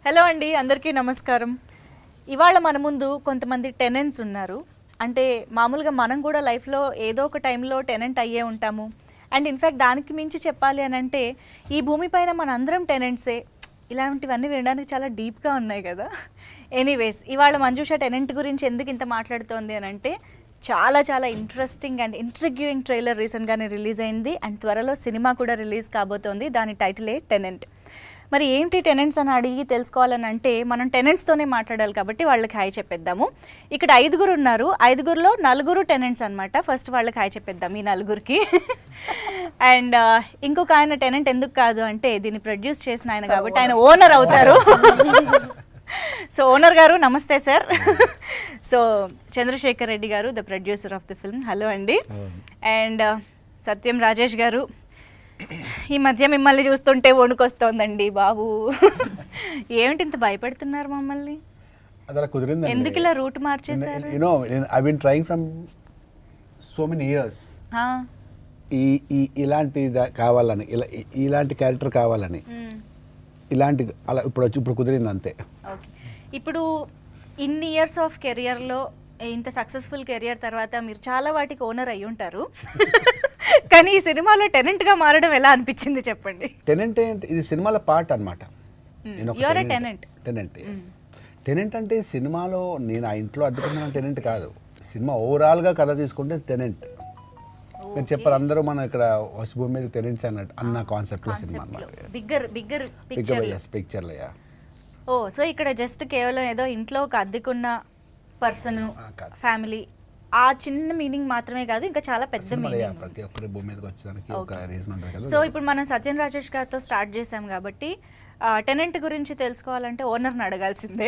Hello అండి అందరికీ నమస్కారం ఇవాళ మన ముందు కొంతమంది టెనెంట్స్ ఉన్నారు అంటే మామూలుగా మనం కూడా లైఫ్లో ఏదో ఒక టైంలో టెనెంట్ అయ్యే ఉంటాము అండ్ ఇన్ఫ్యాక్ట్ దానికి మించి చెప్పాలి అని అంటే ఈ భూమిపైన మన అందరం టెనెంట్సే ఇలాంటివన్నీ వినడానికి చాలా డీప్గా ఉన్నాయి కదా ఎనీవేస్ ఇవాళ మంజుష టెనెంట్ గురించి ఎందుకు ఇంత మాట్లాడుతోంది అని అంటే చాలా చాలా ఇంట్రెస్టింగ్ అండ్ ఇంట్రిగ్యూయింగ్ ట్రైలర్ రీసెంట్గానే రిలీజ్ అయింది అండ్ త్వరలో సినిమా కూడా రిలీజ్ కాబోతోంది దాని టైటిలే టెనెంట్ మరి ఏంటి టెనెంట్స్ అని అడిగి తెలుసుకోవాలని అంటే మనం టెనెంట్స్తోనే మాట్లాడాలి కాబట్టి వాళ్ళకి హాయ్ చెప్పేద్దాము ఇక్కడ ఐదుగురు ఉన్నారు ఐదుగురులో నలుగురు టెనెంట్స్ అనమాట ఫస్ట్ వాళ్ళకి హాయ్ చెప్పేద్దాం ఈ నలుగురికి అండ్ ఇంకొక ఆయన టెనెంట్ ఎందుకు కాదు అంటే దీన్ని ప్రొడ్యూస్ చేసిన ఆయన కాబట్టి ఆయన ఓనర్ అవుతారు సో ఓనర్ గారు నమస్తే సార్ సో చంద్రశేఖర్ రెడ్డి గారు the producer of the film hello అండి అండ్ సత్యం రాజేష్ గారు ఈ మధ్య మిమ్మల్ని చూస్తుంటే వణుకొస్తోందండి బాబు ఏమిటి ఇంత భయపెడుతున్నారు మమ్మల్ని అది అలా కుదిరింది ఎందుకు ఇలా రూట్ మార్చేశారు you know I been trying from so many years ఆ, ఈ ఈ ఇలాంటి దా- కావాలని ఇలా ఇ- ఇలాంటి క్యారెక్టర్ కావాలని మ్, ఇలాంటి అలా ఇప్పుడు వచ్చి ఇప్పుడు కుదిరింది అంతే ఓకే ఇప్పుడు ఇన్ని ఇయర్స్ ఆఫ్ కెరియర్లో ఇంత సక్సెస్ఫుల్ కెరియర్ తర్వాత మీరు చాలా వాటికి ఓనర్ అయి ఉంటారు కానీ ఈ సినిమాలో టెనెంట్గా మారడం ఎలా అనిపించింది చెప్పండి టెనెంట్ ఏంటి ఇది సినిమాల పార్ట్ అనమాట You are a tenant. Tenant tenant అంటే సినిమాలో నేను ఆ ఇంట్లో అడ్డుకున్న టెనెంట్ కాదు సినిమా ఓవరాల్గా కథ తీసుకుంటే టెనెంట్ నేను చెప్పారు అందరూ మనం ఇక్కడ వస్తు భూమి మీద టెనెంట్స్ అన్నట్టు అన్న కాన్సెప్ట్లో సినిమా అనమాట బిగ్గర్ బిగ్గర్ పిక్చర్ పిక్చర్లో యా ఓ సో ఇక్కడ జస్ట్ కేవలం ఏదో ఇంట్లో ఒక అద్దెకున్న పర్సన్ ఆ, కాదు. ఫ్యామిలీ ఆ చిన్న మీనింగ్ మాత్రమే కాదు ఇంకా చాలా పెద్ద సినిమాలో యా, మీనింగ్ ప్రతి ఒక్కరి భూమి మీదకి వచ్చేదానికి ఒక Okay. రీజన్ ఉంటుంది కదా సో ఇప్పుడు మనం సత్యం రాజేష్ గారితో స్టార్ట్ చేసాం కాబట్టి టెనెంట్ గురించి తెలుసుకోవాలంటే ఓనర్ని అడగాల్సిందే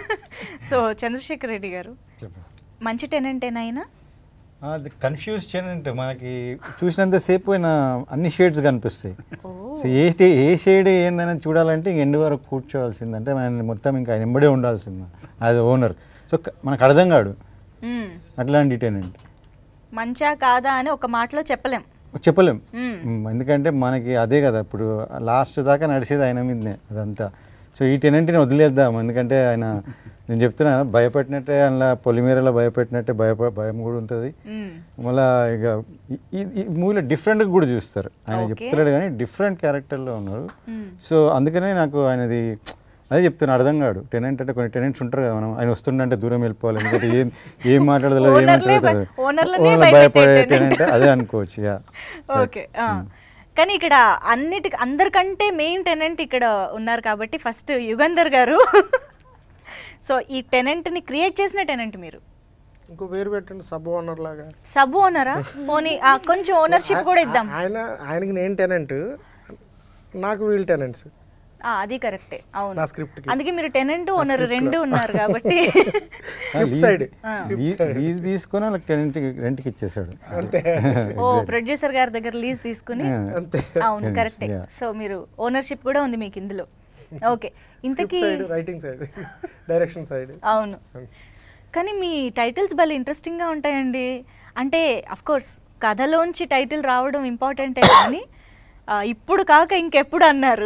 సో చంద్రశేఖర్ రెడ్డి గారు చెప్పు మంచి టెనెంట్ ఏనాయినా అది కన్ఫ్యూజ్ చేయనంటే మనకి చూసినంతసేపు ఆయన అన్ని షేడ్స్ కనిపిస్తాయి సో ఏ టే- ఏ షేడ్ ఏందని చూడాలంటే ఇంక ఎండు వరకు కూర్చోవాల్సిందంటే మన మొత్తం ఇంకా ఆయన ఎంబడే ఉండాల్సింది యాజ్ ఓనర్ సో క- మనకు అర్థం కాడు అట్లాంటి టెనెంట్ మంచా కాదా అని ఒక మాటలో చెప్పలేం చెప్పలేం మ్మ్. మ్, ఎందుకంటే మనకి అదే కదా ఇప్పుడు లాస్ట్ దాకా నడిచేది ఆయన మీదనే అదంతా సో ఈ టెనెంట్ని వదిలేద్దాం ఎందుకంటే ఆయన నేను చెప్తున్నా భయపెట్టినట్టే అలా పొలిమేరలో భయపెట్టినట్టే భయప భయం కూడా ఉంటుంది మ్మ్. మళ్ళా ఇక ఈ- ఈ- ఈ మూవీలో డిఫరెంట్గా కూడా చూస్తారు ఆయన Okay. చెప్తలేడు కానీ డిఫరెంట్ క్యారెక్టర్లో ఉన్నారు మ్మ్. సో అందుకనే నాకు ఆయనది అదే చెప్తున్నా అర్థం కాడు టెనెంట్ అంటే కొన్ని టెనెంట్స్ ఉంటారు కదా మనం ఆయన వస్తుండంటే దూరం వెళ్ళిపోవాలి ఎందుకంటే ఏం ఏం మాట్లాడదు ఏం ఓనర్లే భయ- మాట్లాడదు ఓనర్లనే భయపడే భయపెట్టే టెనెంట్ tenant. అదే అనుకోవచ్చు యా ఓకే ఆ. కానీ ఇక్కడ అన్నిటి అందరికంటే మెయిన్ టెనెంట్ ఇక్కడ ఉన్నారు కాబట్టి ఫస్ట్ యుగంధర్ గారు సో ఈ టెనెంట్ని క్రియేట్ చేసిన టెనెంట్ మీరు ఇంకో పేరు పెట్టండి సబ్ ఓనర్ లాగా సబ్ ఓనరా పోనీ ఆ, కొంచెం ఓనర్షిప్ కూడా ఇద్దాం ఆయన ఆయనకి నేను టెనెంట్ నాకు వీళ్ళు టెనెంట్స్ ఆ, అది కరెక్టే అవును నా script కి. అందుకే మీరు టెనెంట్ ఓనర్ రెండు ఉన్నారు కాబట్టి Script side. లీజ్ తీసుకొని వాళ్ళకి టెనెంట్ రెంట్కి ఇచ్చేసాడు అంతే ఓ ప్రొడ్యూసర్ గారి దగ్గర లీజ్ తీసుకుని అంతే అవును Tenants, కరెక్టే yeah. సో మీరు ఓనర్షిప్ కూడా ఉంది మీకు ఇందులో ఓకే స్క్రిప్ట్ ఇంతకీ side writing side direction side అవును కానీ మీ టైటిల్స్ భలే ఇంట్రెస్టింగ్గా ఉంటాయండి అంటే అఫ్ కోర్స్ కథలోంచి టైటిల్ రావడం ఇంపార్టెంటే కానీ ఆ, ఇప్పుడు కాక ఇంకెప్పుడు అన్నారు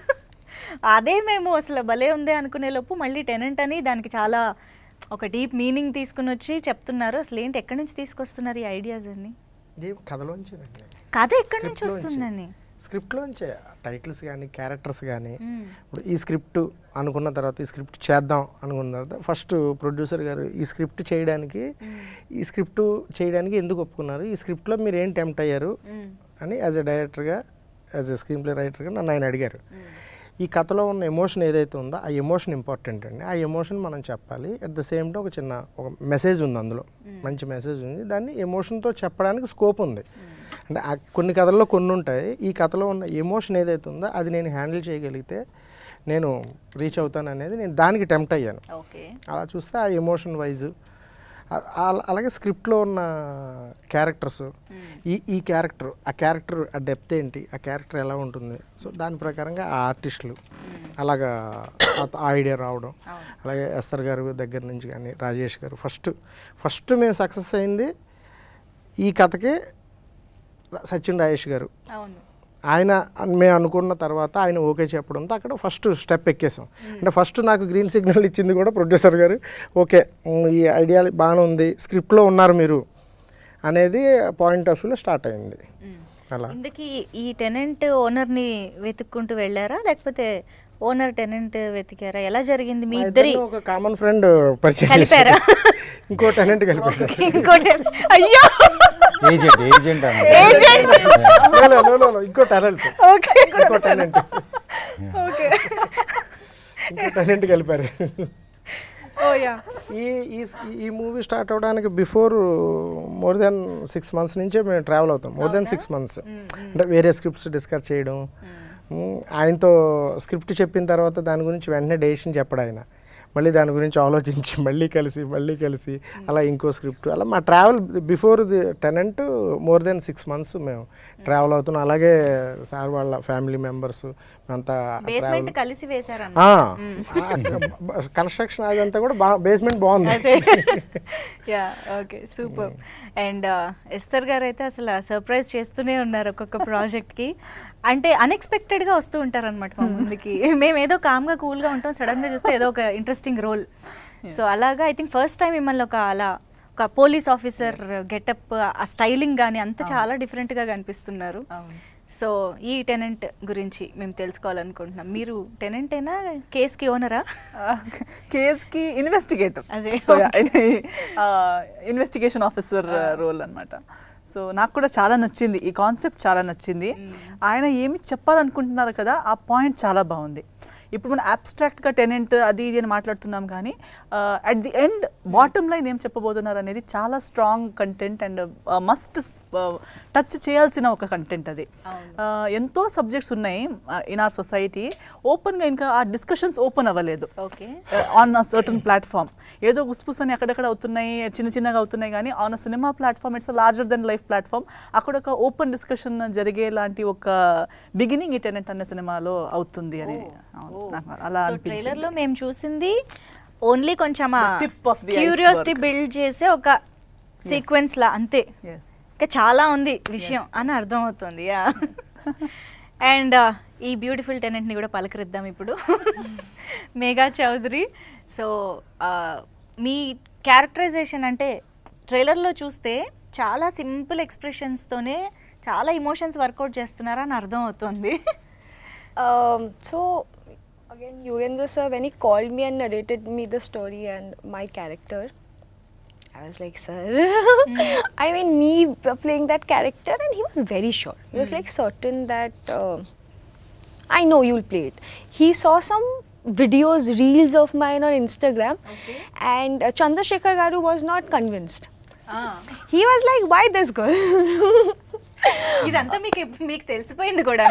అదే మేము అసలు భలే ఉందే అనుకునే లోపు మళ్ళీ టెనెంట్ అని దానికి చాలా ఒక డీప్ మీనింగ్ తీసుకుని వచ్చి చెప్తున్నారు అసలు ఏంటి ఎక్కడి నుంచి తీసుకొస్తున్నారు ఈ ఐడియాస్ అన్ని ఇది కథలోంచేనండి కథ ఎక్కడి నుంచి Script లోంచి. వస్తుందని స్క్రిప్ట్లోంచే టైటిల్స్ కానీ క్యారెక్టర్స్ కానీ మ్మ్. ఇప్పుడు ఈ స్క్రిప్ట్ అనుకున్న తర్వాత ఈ స్క్రిప్ట్ చేద్దాం అనుకున్న తర్వాత ఫస్ట్ ప్రొడ్యూసర్ గారు ఈ స్క్రిప్ట్ చేయడానికి ఈ స్క్రిప్ట్ చేయడానికి ఎందుకు ఒప్పుకున్నారు ఈ స్క్రిప్ట్లో మీరు ఏం టెంప్ట్ అయ్యారు మ్మ్. అని యాజ్ ఎ డైరెక్టర్గా యాజ్ ఎ స్క్రీన్ ప్లే రైటర్గా నన్ను ఆయన అడిగారు ఈ కథలో ఉన్న ఎమోషన్ ఏదైతే ఉందో ఆ ఎమోషన్ ఇంపార్టెంట్ అండి ఆ ఎమోషన్ మనం చెప్పాలి అట్ ద సేమ్ టైం ఒక చిన్న ఒక మెసేజ్ ఉంది అందులో మంచి మెసేజ్ ఉంది దాన్ని ఎమోషన్తో చెప్పడానికి స్కోప్ ఉంది అంటే ఆ కొన్ని కథల్లో కొన్ని ఉంటాయి ఈ కథలో ఉన్న ఎమోషన్ ఏదైతే ఉందో అది నేను హ్యాండిల్ చేయగలిగితే నేను రీచ్ అవుతాను అనేది నేను దానికి టెంప్ట్ అయ్యాను ఓకే అలా చూస్తే ఆ ఎమోషన్ వైజ్ అలాగే స్క్రిప్ట్లో ఉన్న క్యారెక్టర్స్ ఈ ఈ క్యారెక్టర్ ఆ క్యారెక్టర్ ఆ డెప్త్ ఏంటి ఆ క్యారెక్టర్ ఎలా ఉంటుంది సో దాని ప్రకారంగా ఆ ఆర్టిస్టులు అలాగా ఆ ఐడియా రావడం అవును. అలాగే ఎస్తర్ గారు దగ్గర నుంచి కానీ రాజేష్ గారు ఫస్ట్ ఫస్ట్ మేము సక్సెస్ అయింది ఈ కథకే సచిన్ రాజేష్ గారు అవును ఆయన అన్- మేము అనుకున్న తర్వాత ఆయన ఓకే చెప్పడంతో అక్కడ ఫస్ట్ స్టెప్ ఎక్కేసాం అంటే ఫస్ట్ నాకు గ్రీన్ సిగ్నల్ ఇచ్చింది కూడా ప్రొడ్యూసర్ గారు ఓకే ఉమ్, ఈ ఐడియా బాగానే ఉంది స్క్రిప్ట్లో ఉన్నారు మీరు అనేది పాయింట్ ఆఫ్ వ్యూలో స్టార్ట్ అయింది అలా ఇందుకి ఈ టెనెంట్ ఓనర్ని వెతుక్కుంటూ వెళ్ళారా లేకపోతే ఓనర్ టెనెంట్ వెతికారా ఎలా జరిగింది మీ మా ఇద్దరి ఇద్దరిని ఒక కామన్ ఫ్రెండ్ పరిచయం కలిపారా? చేశారు. ఇంకో టెనెంట్ కలిపారు ఇంకోటి అయ్యో ఏజెంట్ ఏజెంట్ అన్న agent No, no, no, no, no, ఇంకో టెనెంట్ ఓకే ఇంకో టెనెంట్ ఓకే ఇంకో టెనెంట్ కలిపారు ఓ యా ఈ ఈ ఈ మూవీ స్టార్ట్ అవడానికి before more than six months నుంచే మేము ట్రావెల్ అవుతాం మోర్ దెన్ సిక్స్ మంత్స్ అంటే వేరే స్క్రిప్ట్స్ డిస్కస్ చేయడం మ్మ్. ఆయనతో స్క్రిప్ట్ చెప్పిన తర్వాత దాని గురించి వెంటనే డెసిషన్ చెప్పడు ఆయన మళ్ళీ దాని గురించి ఆలోచించి మళ్ళీ కలిసి మళ్ళీ కలిసి అలా ఇంకో స్క్రిప్ట్ అలా మా travel before the tenant more than six months మేము ట్రావెల్ అవుతున్నాం అలాగే సార్ వాళ్ళ ఫ్యామిలీ మెంబర్స్ అంతా బేస్మెంట్ కలిసి వేశారన్న కన్స్ట్రక్షన్ అదంతా కూడా బా బేస్మెంట్ బాగుంది అదే yeah okay super and Esther గారు అయితే అసలు సర్ప్రైజ్ చేస్తూనే ఉన్నారు ఒక్కొక్క ప్రాజెక్ట్కి అంటే అన్ఎక్స్పెక్టెడ్గా వస్తూ ఉంటారు అనమాట మా ముందుకి మేము ఏదో కామ్గా కూల్గా ఉంటాం సడన్గా చూస్తే ఏదో ఒక ఇంట్రెస్టింగ్ రోల్ సో అలాగా ఐ థింక్ ఫస్ట్ టైం మిమ్మల్ని ఒక అలా ఒక పోలీస్ ఆఫీసర్ గెటప్ ఆ స్టైలింగ్ కానీ అంతా చాలా డిఫరెంట్గా కనిపిస్తున్నారు సో ఈ టెనెంట్ గురించి మేము తెలుసుకోవాలనుకుంటున్నాం మీరు టెనెంటేనా కేస్కి ఓనరా కేస్కి ఇన్వెస్టిగేటర్ అదే. సో ఇన్వెస్టిగేషన్ ఆఫీసర్ రోల్ అన్నమాట సో నాకు కూడా చాలా నచ్చింది ఈ కాన్సెప్ట్ చాలా నచ్చింది ఆయన ఏమి చెప్పాలనుకుంటున్నారు కదా ఆ పాయింట్ చాలా బాగుంది ఇప్పుడు మనం అబ్స్ట్రాక్ట్గా టెనెంట్ అది ఇది అని మాట్లాడుతున్నాం కానీ at the end bottom line ఏం చెప్పబోతున్నారు అనేది చాలా strong content and must touch చేయాల్సిన ఒక కంటెంట్ అది ఆ, ఎంతో సబ్జెక్ట్స్ ఉన్నాయి ఇన్ ఆర్ సొసైటీ ఓపెన్గా ఇంకా ఆ డిస్కషన్స్ ఓపెన్ అవ్వలేదు okay on a certain platform ఏదో గుస్పుస్ అని అక్కడక్కడ అవుతున్నాయి చిన్న చిన్నగా అవుతున్నాయి కానీ ఆన్ అ సినిమా platform it's larger than life platform అక్కడ ఒక ఓపెన్ డిస్కషన్ జరిగేలాంటి ఒక బిగినింగ్ ఈ టెనెంట్ అనే సినిమాలో అవుతుంది అని అవును, నాకు అలా సో ట్రైలర్ లో మేము చూసింది ఓన్లీ కొంచెం The tip of the curiosity iceberg. Build చేసే ఒక సీక్వెన్స్ లా అంతే ఎస్ ఇంకా చాలా ఉంది విషయం అని అర్థం అవుతుంది యా అండ్ ఈ బ్యూటిఫుల్ టెనెంట్ని కూడా పలకరిద్దాం ఇప్పుడు మేఘా చౌదరి సో మీ క్యారెక్టరైజేషన్ అంటే ట్రైలర్లో చూస్తే చాలా సింపుల్ ఎక్స్ప్రెషన్స్తోనే చాలా ఇమోషన్స్ వర్కౌట్ చేస్తున్నారా అని అర్థం అవుతుంది Um, so again, Yogendra sir, when he called me and narrated me the story and my character, I was like, sir, I mean, me p- playing that character, and he was very sure. He was like certain that uh, I know you'll play it. He saw some videos, reels of mine on Instagram, and uh, Chandrasekhar Garu was not convinced. He was like, why this girl? ఇదంతా మీకు ఎప్పు- మీకు తెలిసిపోయింది కూడా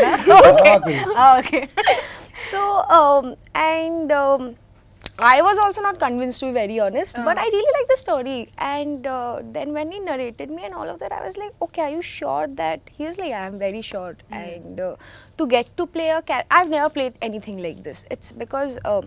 okay So, um, and um, I was also not convinced to be very honest, but I really liked the story. And uh, then when he narrated me and all of that, I was like, okay, are you sure that? He was like, I'm very sure. And uh, to get to play a character, I've never played anything like this. It's because. Um,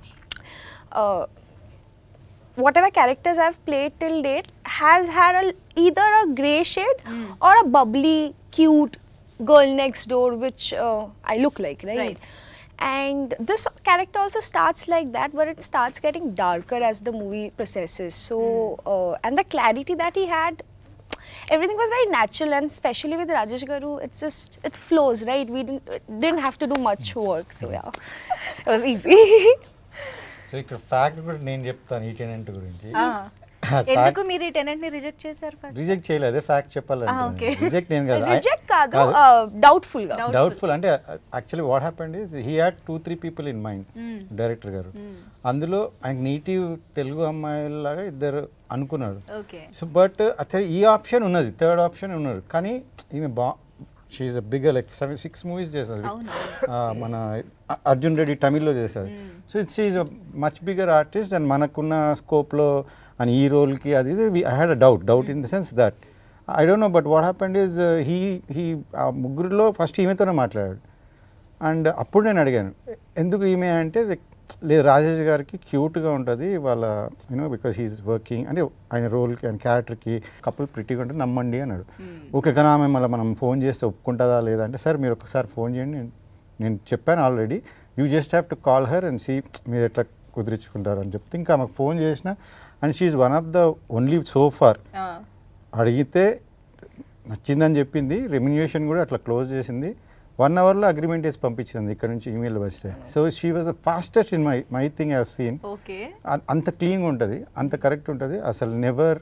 uh, whatever characters I've played till date has had a, either a grey shade or a bubbly, cute girl next door, which uh, I look like, right? Right. And this character also starts like that, but it starts getting darker as the movie processes. So, uh, and the clarity that he had, everything was very natural, and especially with Rajesh Garu, it's just it flows, right? We didn't didn't have to do much work, so yeah, it was easy. So ఇక్కడ fact కూడా నేను చెప్తాను ఈ tenant గురించి ఎందుకు మీరు ఈ tenant ని రిజెక్ట్ చేశారు ఫస్ట్ రిజెక్ట్ చేయలేదు అదే ఫ్యాక్ట్ Ah, చెప్పాలంటే okay. రిజెక్ట్ నేను కాదు Reject కాదు, uh, doubtful గా. డౌట్ఫుల్ అంటే actually what happened is he had two three people in mind director గారు అందులో ఆయన నేటివ్ తెలుగు అమ్మాయిలాగా ఇద్దరు అనుకున్నాడు ఓకే సో బట్ అతను ఈ ఆప్షన్ ఉన్నది థర్డ్ ఆప్షన్ ఉన్నారు కానీ ఈమె బా she a bigger like seven six movies చేస్తుంది ఆ, మన అ- అర్జున్ రెడ్డి తమిళ్లో చేశారు so it's is much bigger artist and మనకున్న స్కోప్లో అని ఈ రోల్కి అది I had a doubt doubt in the sense that I don't know but what happened is he he ఆ ముగ్గురిలో ఫస్ట్ ఈమెతోనే మాట్లాడాడు అండ్ అప్పుడు నేను అడిగాను ఎందుకు ఈమె అంటే లేదు రాజేష్ గారికి క్యూట్గా ఉంటుంది వాళ్ళ యూనో బికాస్ హీస్ వర్కింగ్ అంటే ఆయన రోల్కి ఆయన క్యారెక్టర్కి కపుల్ ప్రిటీగా ఉంటే నమ్మండి అన్నాడు ఓకే కానీ ఆమె మళ్ళీ మనం ఫోన్ చేస్తే ఒప్పుకుంటుందా లేదా అంటే సార్ మీరు ఒకసారి ఫోన్ చేయండి నేను నేను చెప్పాను already you just have to call her and see మీరు ఎట్లా కుదిరించుకుంటారు అని చెప్తే ఇంకా ఆమెకు ఫోన్ చేసిన and she one of the only so far అడిగితే నచ్చిందని చెప్పింది రెమ్యునేషన్ కూడా అట్లా క్లోజ్ చేసింది వన్ అవర్లో అగ్రిమెంట్ వేసి పంపించింది ఇక్కడ నుంచి ఈమెయిల్ వస్తే so she was the fastest in my my thing have seen okay అంత క్లీన్గా ఉంటుంది అంత కరెక్ట్ ఉంటుంది అసలు నెవర్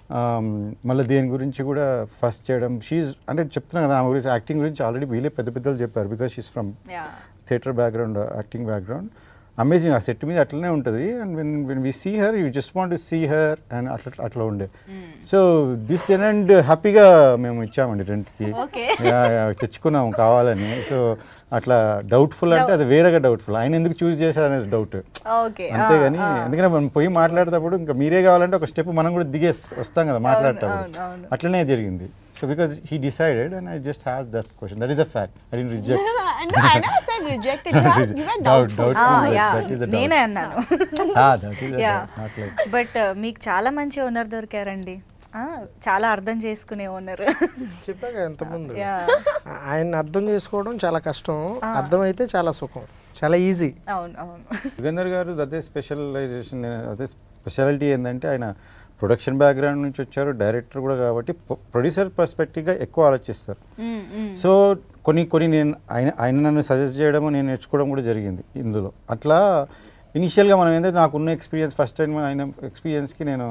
మళ్ళీ దేని గురించి కూడా ఫస్ట్ చేయడం షీజ్ అంటే చెప్తున్నా కదా ఆమె గురించి యాక్టింగ్ గురించి ఆల్రెడీ వీళ్ళే పెద్ద పెద్దలు చెప్పారు because she's from yeah theatre background acting background amazing ఆ సెట్ మీద అట్లనే ఉంటుంది and when when we see her you just want see her and అట్లా అట్లా ఉండే సో దిస్ టెనెంట్ హ్యాపీగా మేము ఇచ్చామండి రెంట్కి Okay. తెచ్చుకున్నాము కావాలని సో అట్లా డౌట్ఫుల్ అంటే అది వేరేగా డౌట్ఫుల్ ఆయన ఎందుకు చూస్ చేశాడు అనేది డౌట్ ఓకే అంతేగాని ఎందుకంటే మనం పోయి మాట్లాడేటప్పుడు ఇంకా మీరే కావాలంటే ఒక స్టెప్ మనం కూడా దిగే వస్తాం కదా మాట్లాడేటప్పుడు అవును, అవును. అట్లనే జరిగింది so because he decided and I just has that question that is a fact I didn't reject no, I never said rejected. You, have, you were Doubt, doubtful. doubt. Ah, that- yeah. that is a doubt. నేనే అన్నాను that is yeah not like but మీకు చాలా మంచి owner దొరికారండి ఆ, చాలా అర్థం చేసుకునే owner చెప్పాక ఎంతమంది యా ఆయన అర్థం చేసుకోవడం చాలా కష్టం అర్థమైతే చాలా సుఖం చాలా ఈజీ అవును అవును యుగంధర్ గారు అదే స్పెషలైజేషన్ అదే స్పెషాలిటీ ఏంటంటే ఆయన ప్రొడక్షన్ బ్యాక్గ్రౌండ్ నుంచి వచ్చారు డైరెక్టర్ కూడా కాబట్టి ప్రొడ్యూసర్ పర్స్పెక్టివ్గా ఎక్కువ ఆలోచిస్తారు మ్మ్, మ్మ్. సో కొన్ని కొన్ని నేను ఆయన ఆయన నన్ను సజెస్ట్ చేయడం నేను నేర్చుకోవడం కూడా జరిగింది ఇందులో అట్లా ఇనిషియల్గా మనం ఏంటంటే నాకున్న ఎక్స్పీరియన్స్ ఫస్ట్ టైం ఆయన ఎక్స్పీరియన్స్కి నేను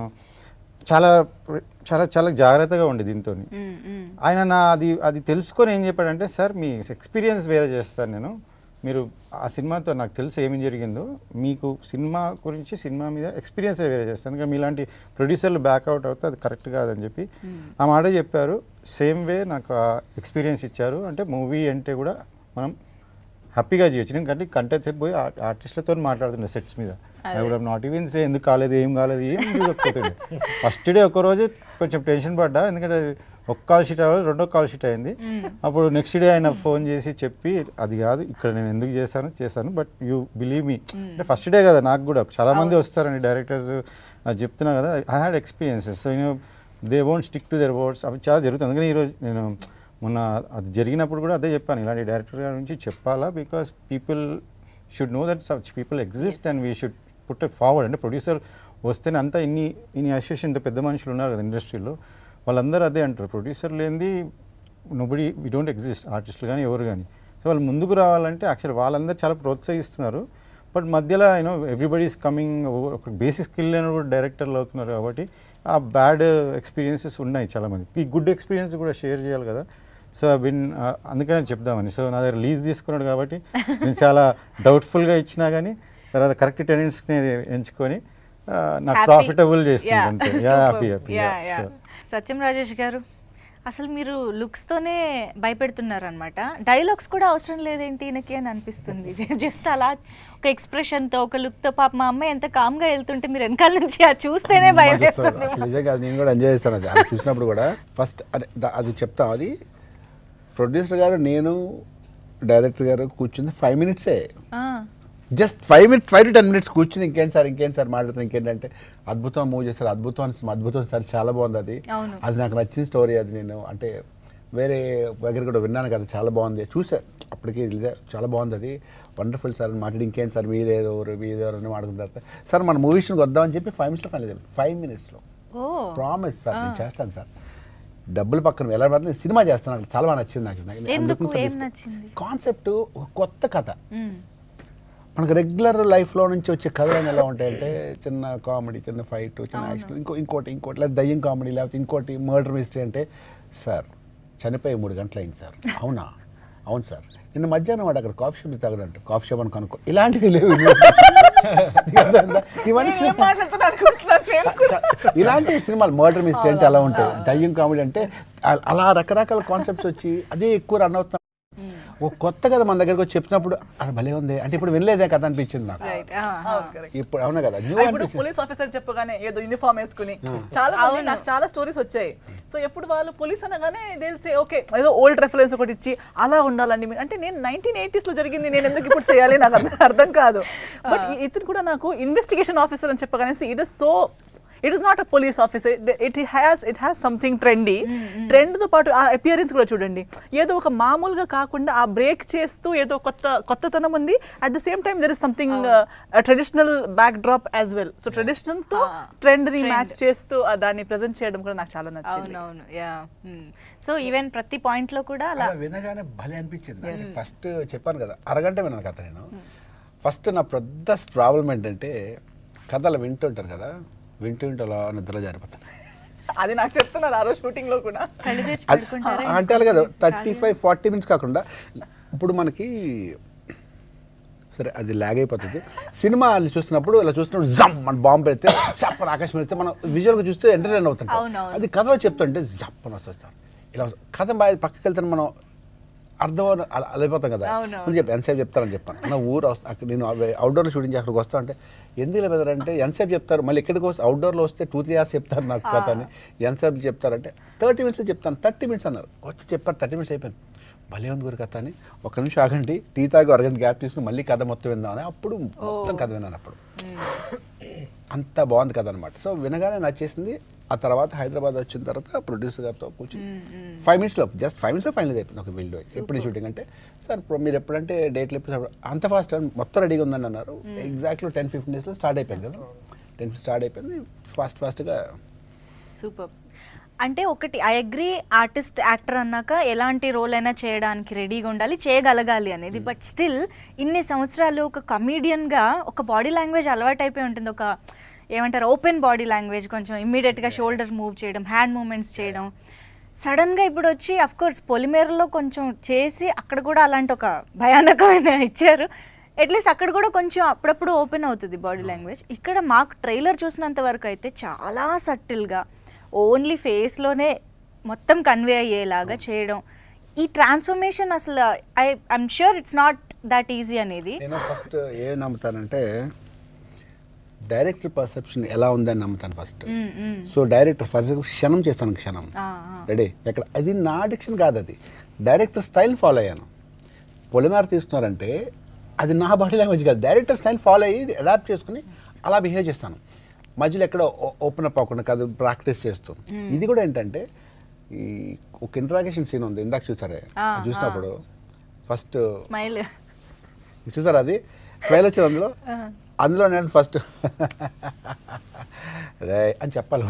చాలా చాలా చాలా జాగ్రత్తగా ఉండే దీంతో మ్మ్, మ్మ్. ఆయన నా అది అది తెలుసుకొని ఏం చెప్పాడంటే సార్ మీ ఎక్స్పీరియన్స్ వేరే చేస్తాను నేను మీరు ఆ సినిమాతో నాకు తెలుసు ఏమి జరిగిందో మీకు సినిమా గురించి సినిమా మీద ఎక్స్పీరియన్స్ వేరే చేస్తాను ఎందుకంటే మీలాంటి ప్రొడ్యూసర్లు బ్యాక్అవుట్ అవుతే అది కరెక్ట్ కాదని చెప్పి ఆ మాట చెప్పారు సేమ్ వే నాకు ఆ ఎక్స్పీరియన్స్ ఇచ్చారు అంటే మూవీ అంటే కూడా మనం హ్యాపీగా చేయొచ్చు నేను కంటే కంటే సేపు పోయి ఆర్టిస్ట్లతో మాట్లాడుతుండే సెట్స్ మీద I would not even say ఎందుకు కాలేదు ఏం కాలేదు ఏం చూడకపోతుండే ఫస్ట్ డే ఒక రోజు కొంచెం టెన్షన్ పడ్డా ఎందుకంటే ఒక కాల్ షీట్ అవ్వాలి రెండో కాల్ షీట్ అయింది అప్పుడు నెక్స్ట్ డే ఆయన ఫోన్ చేసి చెప్పి అది కాదు ఇక్కడ నేను ఎందుకు చేశాను చేశాను బట్ యూ బిలీవ్ మీ అంటే ఫస్ట్ డే కదా నాకు కూడా చాలా మంది వస్తారండి డైరెక్టర్స్ చెప్తున్నా కదా I had experiences so you know they won't stick to their words అవి చాలా జరుగుతుంది అందుకని ఈరోజు నేను మొన్న అది జరిగినప్పుడు కూడా అదే చెప్పాను ఇలాంటి డైరెక్టర్ గారి నుంచి చెప్పాలా because people should know that such people exist and we should put forward అంటే ప్రొడ్యూసర్ వస్తేనే అంతా ఇన్ని ఇన్ని అసోసియేషన్ ఇంత పెద్ద మనుషులు ఉన్నారు కదా ఇండస్ట్రీలో వాళ్ళందరూ అదే అంటారు ప్రొడ్యూసర్ లేనిది నొబడి వీ డోంట్ ఎగ్జిస్ట్ ఆర్టిస్టులు కానీ ఎవరు కానీ సో వాళ్ళు ముందుకు రావాలంటే యాక్చువల్ వాళ్ళందరూ చాలా ప్రోత్సహిస్తున్నారు బట్ మధ్యలో యూనో ఎవ్రీబడి ఈస్ కమింగ్ ఒక బేసిక్ స్కిల్ లేని కూడా డైరెక్టర్లు అవుతున్నారు కాబట్టి ఆ బ్యాడ్ ఎక్స్పీరియన్సెస్ ఉన్నాయి చాలామంది ఈ గుడ్ ఎక్స్పీరియన్స్ కూడా షేర్ చేయాలి కదా సో బిన్ అందుకనే చెప్దామని సో నా దగ్గర లీజ్ తీసుకున్నాడు కాబట్టి నేను చాలా డౌట్ఫుల్గా ఇచ్చినా కానీ తర్వాత కరెక్ట్ టెనెంట్స్ని ఎంచుకొని ఆ, నాకు Happy. ప్రాఫిటబుల్ చేసింది Yeah. అంతే Superb. Yeah happy happy Yeah, yeah. Satyam Rajesh గారు అసలు మీరు లుక్స్తోనే భయపెడుతున్నారనమాట డైలాగ్స్ కూడా అవసరం లేదేంటి ఈయనకి అని అనిపిస్తుంది జస్ట్ అలా ఒక ఎక్స్ప్రెషన్తో ఒక లుక్తో పాప మా అమ్మాయి ఎంత కామ్గా వెళ్తుంటే మీరు వెనకాల నుంచి అది చూస్తేనే భయం వేస్తుంది అసలు నిజంగా అది నేను కూడా ఎంజాయ్ చేస్తాను అది అది చూసినప్పుడు కూడా ఫస్ట్ అదే ద- అది చెప్తాం అది ప్రొడ్యూసర్ గారు నేను డైరెక్టర్ గారు కూర్చుంది ఫైవ్ మినిట్సే ఆ, just five minutes five to ten minutes కూర్చుని ఇంకేం సార్ ఇంకేం సార్ మాట్లాడుతాను ఇంకేంటంటే అద్భుతం మూవ్ చేస్తారు అద్భుతం అని- అద్భుతం సార్ చాలా బాగుంది అది అవును. అది నాకు నచ్చిన స్టోరీ అది నేను అంటే వేరే దగ్గర కూడా విన్నాను కదా చాలా బాగుంది చూసా అప్పటికి రిలీజ్ అయ్యి చాలా బాగుంది అది వండర్ఫుల్ సార్ అని మాట్లాడి ఇంకేం సార్ మీరేదో మీదేదో అని మాట్లాడుకున్న తర్వాత సార్ మన మూవీస్కి వద్దామని చెప్పి ఫైవ్ మినిట్స్లో ఫైనల్ ఫైవ్ మినిట్స్లో ఓ ప్రామిస్ సార్ నేను చేస్తాను సార్ డబ్బులు పక్కన ఎలా పడితే నేను సినిమా చేస్తాను నాకు చాలా బాగా నచ్చింది నాకు నాకు- I'm ఎందుకు? looking for ఏం this- నచ్చింది? కాన్సెప్ట్ ఒక కొత్త కథ మ్, మనకు రెగ్యులర్ లైఫ్లో నుంచి వచ్చే కథలు ఎలా ఉంటాయంటే చిన్న కామెడీ చిన్న ఫైట్ చిన్న యాక్షన్ ఇంకో ఇంకోటి ఇంకోటి లేదా దయ్యం కామెడీ లేకపోతే ఇంకోటి మర్డర్ మిస్టరీ అంటే సార్ చనిపోయి మూడు గంటలు అయింది సార్ అవునా అవును సార్ నిన్న మధ్యాహ్నం వాడు అక్కడ కాఫీ షాప్ తాగడంట కాఫీ షాప్ అని కనుక్కో ఇలాంటివి లేవు ఇవన్నీ ఏం మాట్లాడుతున్నా అనుకుంటున్నాను నేను కూడా. ఇలాంటి సినిమాలు మర్డర్ మిస్టరీ అంటే అలా ఉంటాయి దయ్యం కామెడీ అంటే అ- అలా రకరకాల కాన్సెప్ట్స్ వచ్చి అదే ఎక్కువ రన్ అవుతున్నా ఒక కొత్త కథ మన దగ్గరకు వచ్చి చెప్పినప్పుడు అది భలే ఉంది అంటే ఇప్పుడు వినలేదే కథ అనిపించింది నాకు రైట్ అవును, correct. ఇప్పుడు అవునా కదా న్యూ ఇప్పుడు అనిపించింది పోలీస్ ఆఫీసర్ చెప్పగానే ఏదో యూనిఫామ్ వేసుకుని చాలా మంది నాకు చాలా స్టోరీస్ వచ్చాయి సో ఎప్పుడు వాళ్ళు పోలీస్ అనగానే తెలిసే ఓకే ఏదో ఓల్డ్ రెఫరెన్స్ ఒకటి ఇచ్చి అలా ఉండాలండి మీరు అంటే నేను నైన్టీన్ ఎయిటీస్ లో జరిగింది నేను ఎందుకు ఇప్పుడు చేయాలి నాకు అర్థం- అర్థం కాదు బట్ ఇతను కూడా నాకు ఇన్వెస్టిగేషన్ ఆఫీసర్ అని చెప్పగానే it is so it is not a police officer it has it has something trendy ట్రెండ్తో పాటు ఆ అపియరెన్స్ కూడా చూడండి ఏదో ఒక మామూలుగా కాకుండా ఆ బ్రేక్ చేస్తూ ఏదో కొత్త కొత్తతనం ఉంది at the same time there is something traditional backdrop as well so ట్రెడిషనల్తో Ah, ట్రెండ్ని trend. మ్యాచ్ చేస్తూ ఆ దాన్ని ప్రజెంట్ చేయడం కూడా నాకు చాలా నచ్చింది అవునవును యా సో ఈవెన్ ప్రతి పాయింట్ లో కూడా అలా అలా వినగానే భలే అనిపించింది ఫస్ట్ చెప్పాను కదా అరగంట విన్నాను కథ నేను ఫస్ట్ నా పెద్ద ప్రాబ్లం ఏంటంటే కథలు వింటుంటారు కదా వింటూ వింటూ అలా నిద్ర జారిపోతాను అది నాకు చెప్తున్నారు ఆ రోజు షూటింగ్ లో కూడా కళ్ళు తెరిచి అది- పడుకుంటారా అంటే అలా కదా థర్టీ ఫైవ్ ఫార్టీ మినిట్స్ కాకుండా ఇప్పుడు మనకి సరే అది లాగ్ అయిపోతుంది సినిమా అది చూస్తున్నప్పుడు ఇలా చూస్తున్నప్పుడు జమ్ మన బాంబు పెడితే జప్ అని ఆకాశం పెడితే మనం విజువల్గా చూస్తే ఎంటర్టైన్ అవుతుంటాం అవునవును. అది కథలో చెప్తుంటే జప్ అని వస్తుంది ఇలా వస్తుంది. కథ బాగా పక్కకి వెళ్తే మనం అర్థం అవ్వని- అలా అలా అయిపోతాం కదా అవునవును. నేను చెప్పి ఎంతసేపు చెప్తారని చెప్పాను నా ఊరు వస్తా- అక్కడ నేను అవుట్డోర్లో షూటింగ్ చేసి అక్కడికి వస్తా అంటే ఎందుకు లేదు అంటే ఎంతసేపు చెప్తారు మళ్ళీ ఇక్కడికి వస్తే అవుట్డోర్లో వస్తే టూ త్రీ అవర్స్ చెప్తారు నాకు కథ అని ఎంతసేపు చెప్తారంటే థర్టీ మినిట్స్ చెప్తాను థర్టీ మినిట్స్ అన్నారు వచ్చి చెప్పారు థర్టీ మినిట్స్ అయిపోయింది భలే ఉంది గురి కథ అని ఒక నిమిషం ఆగండి టీ తాగి అరగంట గ్యాప్ తీసుకుని మళ్ళీ కథ మొత్తం విందామని అప్పుడు మొత్తం కథ విన్నాను అప్పుడు అంత బాగుంది కథ అనమాట సో వినగానే నచ్చేసింది ఆ తర్వాత హైదరాబాద్ వచ్చిన తర్వాత ప్రొడ్యూసర్ గారితో కూర్చొని ఫైవ్ మినిట్స్లో జస్ట్ ఫైవ్ మినిట్స్లో ఫైనల్ అయిపోయింది ఒక వీళ్ళు ఎప్పుడు షూటింగ్ అంటే సార్ ఇప్పుడు మీరు ఎప్పుడంటే డేట్లు ఎప్పుడు సార్ అంత ఫాస్ట్ మొత్తం రెడీగా ఉందని అన్నారు ఎగ్జాక్ట్లీ టెన్ ఫిఫ్టీన్ డేస్లో స్టార్ట్ అయిపోయింది కదా టెన్ స్టార్ట్ అయిపోయింది ఫాస్ట్ ఫాస్ట్గా సూపర్ అంటే ఒకటి ఐ అగ్రి ఆర్టిస్ట్ యాక్టర్ అన్నాక ఎలాంటి రోల్ అయినా చేయడానికి రెడీగా ఉండాలి చేయగలగాలి అనేది బట్ స్టిల్ ఇన్ని సంవత్సరాలు ఒక కమీడియన్గా ఒక బాడీ లాంగ్వేజ్ అలవాటు అయిపోయి ఉంటుంది ఒక ఏమంటారు ఓపెన్ బాడీ లాంగ్వేజ్ కొంచెం ఇమ్మీడియట్గా షోల్డర్ మూవ్ చేయడం హ్యాండ్ మూమెంట్స్ చేయడం సడన్గా ఇప్పుడు వచ్చి అఫ్ కోర్స్ పొలిమేరలో కొంచెం చేసి అక్కడ కూడా అలాంటి ఒక భయానకమైన ఇచ్చారు అట్లీస్ట్ అక్కడ కూడా కొంచెం అప్పుడప్పుడు ఓపెన్ అవుతుంది బాడీ లాంగ్వేజ్ ఇక్కడ మాకు ట్రైలర్ చూసినంత వరకు అయితే చాలా సటిల్గా ఓన్లీ ఫేస్లోనే మొత్తం కన్వే అయ్యేలాగా చేయడం ఈ ట్రాన్స్ఫర్మేషన్ అసలు I I'm sure it's not that easy అనేది నేను ఫస్ట్ ఏం నమ్ముతానంటే డైరెక్టర్ పర్సెప్షన్ ఎలా ఉందని నమ్ముతాను ఫస్ట్ మ్మ్, మ్మ్. సో డైరెక్టర్ ఫస్ట్ క్షణం చేస్తాను క్షణం ఆ, ఆ. రెడీ ఎక్కడ అది నా డిక్షన్ కాదు అది డైరెక్టర్ స్టైల్ ఫాలో అయ్యాను పొలిమేర తీస్తున్నారంటే అది నా బాడీ లాంగ్వేజ్ కాదు డైరెక్టర్ స్టైల్ ఫాలో అయ్యి అడాప్ట్ చేసుకుని అలా బిహేవ్ చేస్తాను మధ్యలో ఎక్కడ ఓపెన్ అప్ అవ్వకుండా కాదు ప్రాక్టీస్ చేస్తూ ఇది కూడా ఏంటంటే ఈ ఒక ఇంట్రాగేషన్ సీన్ ఉంది ఇందాక చూసారే ఆ, అది చూసినప్పుడు ఫస్ట్ స్మైల్ చూసారా అది స్మైల్ వచ్చింది అందులో అందులో నేను ఫస్ట్ రే అని చెప్పాలి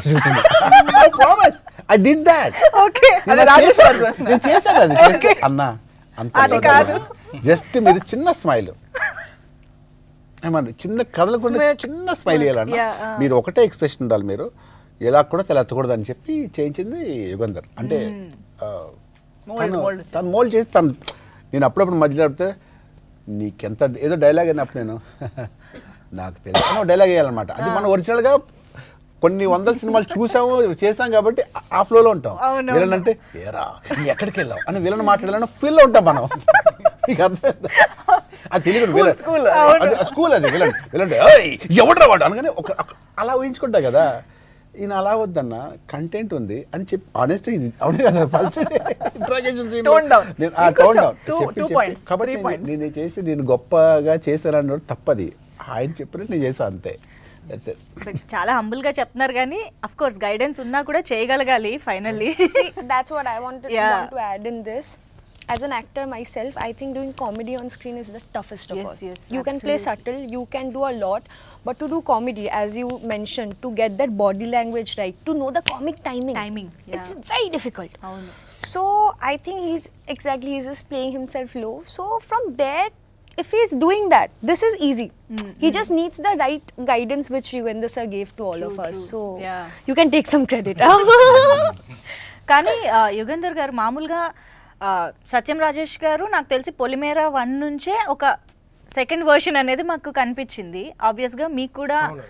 ఐ డిడ్ దాట్ ఓకే అదే రాజేష్ గారు నేను చేశాను అది చేస్తే అన్నా అంత అది కాదు. జస్ట్ మీరు చిన్న స్మైల్ ఏమన్నా చిన్న కదలకుండా Smile. చిన్న స్మైల్ ఇవ్వాలన్నా Yeah, ah. మీరు ఒకటే ఎక్స్ప్రెషన్ ఉండాలి మీరు ఎలా కూడా తెలెత్తకూడదు అని చెప్పి చేయించింది యుగంధర్ అంటే ఆ, Mold, తను mold తను మోల్డ్ చేసి తను నేను అప్పుడప్పుడు మధ్యలో చెప్తే నీకెంత ఏదో డైలాగ్ అయినప్పుడు నేను నాకు తెలియదు డైలాగ్ వేయాలన్నమాట అది మనం ఒరిజినల్గా కొన్ని వందల సినిమాలు చూసాము చేసాం కాబట్టి ఆ- ఆ ఫ్లోలో ఉంటాం అవునవును. విలన్ అంటే ఏరా నీ ఎక్కడికి వెళ్ళావు అని విలన్ మాట్లాడాలని ఫీల్ ఉంటాం మనం నీకు అర్థమైందా? అది తెలియదు విలన్ school. అది స్కూల్ అది విలన్ విలన్ ఏయ్ ఎవడ్రా వాడు అనగానే ఒక ఒక- అలా ఊహించుకుంటా కదా ఈయన అలా వద్దన్న కంటెంట్ ఉంది అని చెప్పి ఆనెస్ట్ ఇది అవును కదా first interrogation Tone down. Tone ఇంకొంచెం డౌన్ two- చెప్పి two చెప్పి points, కాబట్టి three నేను- points. నేను చేసి నేను గొప్పగా చేశానన్నది తప్పది ఆయన చెప్పినట్టు నేను చేశాను అంతే That's it. చాలా humble గా చెప్తున్నారు కానీ అఫ్ కోర్స్ గైడెన్స్ ఉన్నా కూడా చేయగలగాలి finally See, that's what I wanted Yeah. want to add in this. As an actor myself, I think doing comedy on screen is the toughest of Yes, all. yes, you can play absolutely. subtle, you can do a lot, but to do comedy, as you mentioned, to get that body language right, to know the comic timing, Timing, it's yeah. very difficult. అవును So I think he's exactly he's just playing himself low. So from there, if he's doing that, this is easy. He just needs the right guidance which Yugandhar sir gave to all True, of us. true. So Yeah. you can take some credit. కానీ ఆ, యుగంధర్ గారు మామూలుగా ఆ, సత్యం రాజేష్ గారు నాకు తెలిసి పొలిమేర one నుంచే ఒక సెకండ్ వర్షన్ అనేది మాకు కనిపించింది ఆబ్వియస్గా మీకు కూడా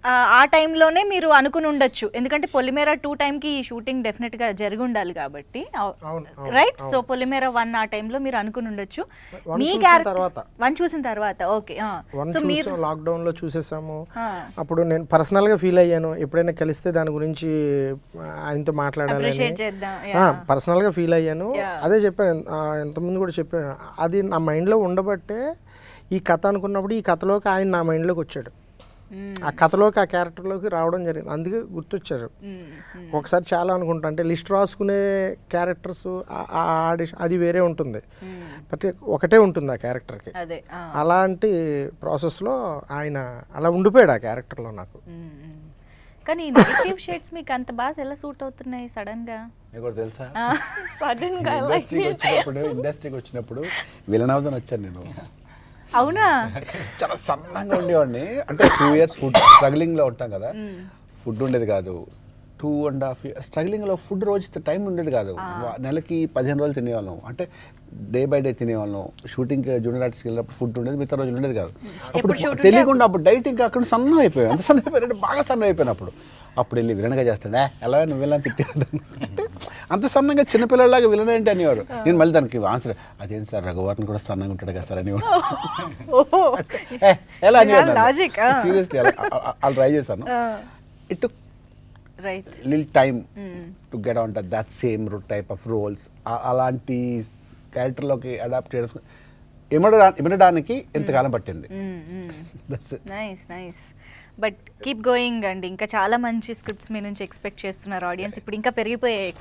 ఆ, ఆ టైంలోనే మీరు అనుకుని ఉండొచ్చు ఎందుకంటే పొలిమేరా టూ టైంకి ఈ షూటింగ్ డెఫినెట్గా జరిగి ఉండాలి కాబట్టి అవును, అవును, రైట్ సో పొలిమేరా వన్ ఆ టైంలో మీరు అనుకుని ఉండొచ్చు One మీ చూసిన క్యారెక్టర్ తర్వాత. వన్ చూసిన తర్వాత ఓకే వన్ సో మీరు చూసాం లాక్డౌన్ లో చూసేసాము ఆ. అప్పుడు నేను పర్సనల్ గా ఫీల్ అయ్యాను ఎప్పుడైనా కలిస్తే దాని గురించి ఆ, ఆయనతో మాట్లాడాలని Appreciate చేద్దాం, yeah. పర్సనల్ గా ఫీల్ అయ్యాను Yeah. అదే చెప్పాను ఆ, ఎంతమంది కూడా చెప్పాను అది నా మైండ్ లో ఉండబట్టే ఈ కథ అనుకున్నప్పుడు ఈ కథలోకి ఆయన నా మైండ్ లోకి వచ్చాడు ఆ కథలోకి ఆ క్యారెక్టర్లోకి రావడం జరిగింది అందుకే గుర్తొచ్చారు ఒకసారి చాలా అనుకుంటా అంటే లిస్ట్ రాసుకునే క్యారెక్టర్స్ ఆ ఆడిషన్ అది వేరే ఉంటుంది ప్రతి ఒకటే ఉంటుంది ఆ క్యారెక్టర్కి అదే ఆ. అలాంటి ప్రాసెస్లో ఆయన అలా ఉండిపోయాడు ఆ క్యారెక్టర్లో నాకు మ్మ్, మ్మ్. కానీ నెగిటివ్ షేడ్స్ మీకు అంత బాగా ఎలా సూట్ అవుతున్నాయి సడన్ గా మీకు కూడా తెలుసా Sudden guy like ఇండస్ట్రీకి వచ్చినప్పుడు ఇండస్ట్రీకి వచ్చినప్పుడు విలన్ అవుదాని వచ్చాను నేను అవునా చాలా సన్నంగా ఉండేవాడిని అంటే టూ ఇయర్స్ ఫుడ్ స్ట్రగ్లింగ్లో ఉంటాం కదా ఫుడ్ ఉండేది కాదు టూ అండ్ హాఫ్ ఇయర్ స్ట్రగ్లింగ్లో ఫుడ్ రోజు టైం ఉండేది కాదు వా- నెలకి పదిహేను రోజులు తినేవాళ్ళం అంటే డే బై డే తినేవాళ్ళం షూటింగ్ జూనియర్ ఆర్టిస్ట్కి వెళ్ళినప్పుడు ఫుడ్ ఉండేది మిగతా రోజులు ఉండేది కాదు అప్పుడు shoot ఉంటే తెలియకుండా అప్పుడు డైట్ ఇంకా అక్కడ సన్నం అయిపోయాం అంత సన్నం అయిపోయాడు బాగా సన్నం అయిపోయాను అప్పుడు అప్పుడు వెళ్ళి విలన్గా చేస్తాడా ఎలా నువ్వు వెళ్ళని తిట్టాడు అంటే అంత సన్నంగా చిన్నపిల్లలాగా విలన్ ఏంటి అనేవారు నేను మళ్ళీ దానికి ఆన్సర్ అదేంటి సార్ రఘువర్ని కూడా సన్నంగా ఉంటాడు కదా సార్ అనేవారు ఓహో ఏ, ఎలా You have logic, ah. Seriously అలా ట్రై చేశాను ఇట్ రైట్ లిల్ time to get on that same type of roles అలాంటి క్యారెక్టర్లోకి అడాప్ట్ చేయడం ఇమడడా ఇమడడానికి ఎంతకాలం పట్టింది That's it. Nice nice but keep going అండి ఇంకా చాలా మంచి స్క్రిప్ట్స్ మీ నుంచి ఎక్స్పెక్ట్ చేస్తున్నారు ఆడియన్స్ ఇప్పుడు ఇంకా పెరిగిపోయాయి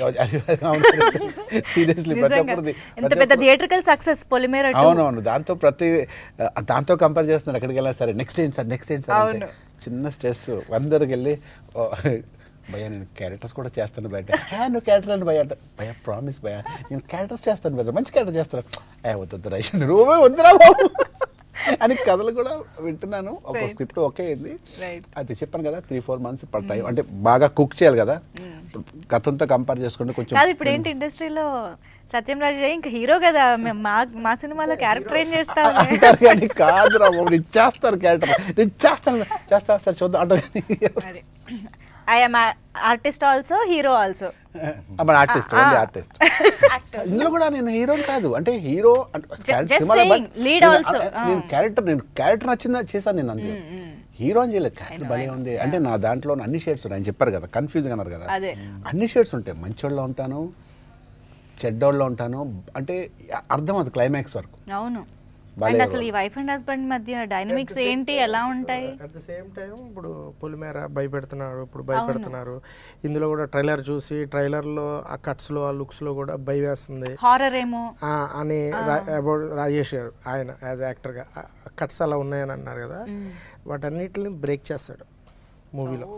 సీరియస్లీ ప్రతి నిజంగా. ఒక్కరిది ఎంత ప్రతి పెద్ద ఒక్కరు- థియేట్రికల్ సక్సెస్ పొలిమేర అవునవును దాంతో ప్రతి ఆ, దాంతో కంపేర్ చేస్తున్నారు ఎక్కడికి వెళ్ళినా సరే నెక్స్ట్ ఏంటి సార్ నెక్స్ట్ ఏంటి సార్ అంటే అవును. చిన్న స్ట్రెస్ అందరికి వెళ్ళి ఓ, భయ్యా నేను క్యారెక్టర్స్ కూడా చేస్తాను బయట "హే, నువ్వు క్యారెక్టర్ అని భయ భయ ప్రామిస్ భయ నేను క్యారెక్టర్స్ చేస్తాను బయట మంచి క్యారెక్టర్ చేస్తాను ఏ వద్దు వద్దు రైషన్ నువ్వే వద్దురా బాబు అని కథలు కూడా వింటున్నాను ఒక Right. స్క్రిప్ట్ ఓకే అయింది Right. అది చెప్పాను కదా త్రీ ఫోర్ మంత్స్ పడతాయి అంటే బాగా కుక్ చేయాలి కదా గతంతో కంపేర్ చేసుకుంటే కొంచెం కాదు ఇప్పుడు ఏంటి ఇండస్ట్రీలో సత్యం రాజు ఇంకా హీరో కదా మేము మా మా సినిమాలో క్యారెక్టర్ ఏం చేస్తావు అంటారు కానీ కాదురా బాబు నేను చేస్తాను క్యారెక్టర్ నేను చేస్తాను చేస్తా సార్ చూద్దాం అంటారు కానీ I'm artist also hero also మన ఆర్టిస్ట్ ఓన్లీ ఆర్టిస్ట్ ఇందులో కూడా నేను హీరో కాదు అంటే hero just saying, lead also. నేను క్యారెక్టర్ నేను క్యారెక్టర్ నచ్చిందా చేశాను నేను అంతే హీరో అని చేయలేదు క్యారెక్టర్ భలే ఉంది అంటే నా దాంట్లో అన్ని షేడ్స్ ఉన్నాయి ఆయన చెప్పారు కదా కన్ఫ్యూజింగ్ అన్నారు కదా అదే. అన్ని షేడ్స్ ఉంటాయి మంచోళ్ళలో ఉంటాను చెడ్డోళ్ళలో ఉంటాను అంటే అర్థం అది క్లైమాక్స్ వరకు అవును భలే అండ్ అసలు ఈ role. వైఫ్ అండ్ హస్బెండ్ మధ్య డైనమిక్స్ ఏంటి ఎలా ఉంటాయి అట్ ద సేమ్ టైం ఇప్పుడు పొలిమేర భయపెడుతున్నారు ఇప్పుడు భయపెడుతున్నారు ఇందులో కూడా ట్రైలర్ చూసి ట్రైలర్లో ఆ కట్స్లో ఆ లుక్స్లో కూడా భయ వేస్తుంది హారర్ ఏమో ఆ, అని అబౌట్ రాజేష్ గారు ఆయన యాజ్ యాక్టర్గా కట్స్ అలా ఉన్నాయని అన్నారు కదా వాటన్నిటిని బ్రేక్ చేస్తాడు మూవీలో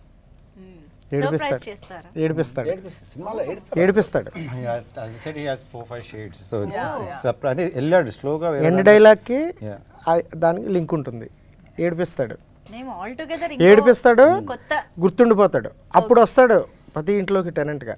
సర్ప్రైజ్ ఏడిపిస్తాడు చేస్తారా ఏడిపిస్తాడు ఏడిపిస్తుంది. సినిమాలో ఏడుస్తారు. ఏడిపిస్తాడు set he has four five shades so అంటే వెళ్ళాడు స్లోగా ఎండ్ డైలాగ్కి Yeah. దానికి లింక్ ఉంటుంది ఏడిపిస్తాడు మేము ఆల్ టుగెదర్ ఏడిపిస్తాడు కొత్త గుర్తుండిపోతాడు అప్పుడు వస్తాడు ప్రతి ఇంట్లోకి టెనెంట్గా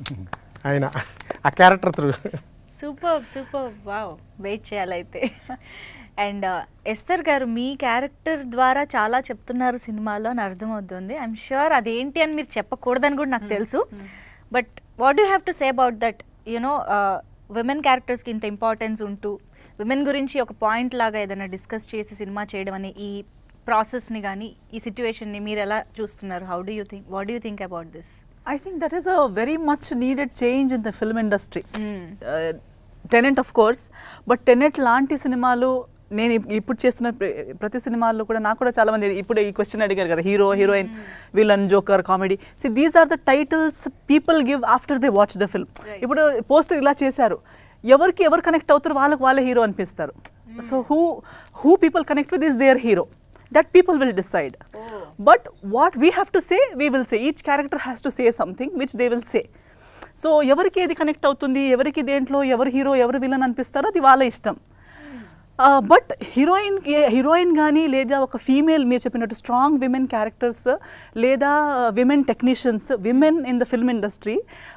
ఆయన ఆ character through super super wow wait చేయాలైతే అండ్ ఎస్తర్ గారు మీ క్యారెక్టర్ ద్వారా చాలా చెప్తున్నారు సినిమాలో అని అర్థమవుతుంది ఐఎమ్ షూర్ అదేంటి అని మీరు చెప్పకూడదని కూడా నాకు తెలుసు but what you have to say about that you know women క్యారెక్టర్స్కి ఇంత ఇంపార్టెన్స్ ఉంటూ విమెన్ గురించి ఒక పాయింట్ లాగా ఏదైనా డిస్కస్ చేసి సినిమా చేయడం అనే ఈ ప్రాసెస్ని కానీ ఈ సిచ్యువేషన్ని మీరు ఎలా చూస్తున్నారు how do you think what do you think about this I think that is a very much needed change in the film industry. Uh, tenant of course but tenant లాంటి సినిమాలు నేను ఇప్- ఇప్పుడు చేస్తున్న ప్ర- ప్రతి సినిమాల్లో కూడా నాకు కూడా చాలా మంది ఇప్పుడు ఈ క్వశ్చన్ అడిగారు కదా hero heroine villain joker comedy see these are the titles people give after they watch the film ఇప్పుడు పోస్టర్ ఇలా చేశారు ఎవరికి ఎవరు కనెక్ట్ అవుతారు వాళ్ళకి వాళ్ళే హీరో అనిపిస్తారు so who who people connect with is there hero that people will decide. But what we have to say, we will say. Each character has to say something which they will say. So ఎవరికి ఏది connect అవుతుంది ఎవరికి దేంట్లో ఎవరు hero ఎవరు villain అనిపిస్తారో అది వాళ్ళ ఇష్టం బట్ హీరోయిన్ హీరోయిన్ కానీ లేదా ఒక ఫీమేల్ మీరు చెప్పినట్టు స్ట్రాంగ్ విమెన్ క్యారెక్టర్స్ లేదా women technicians women in the film industry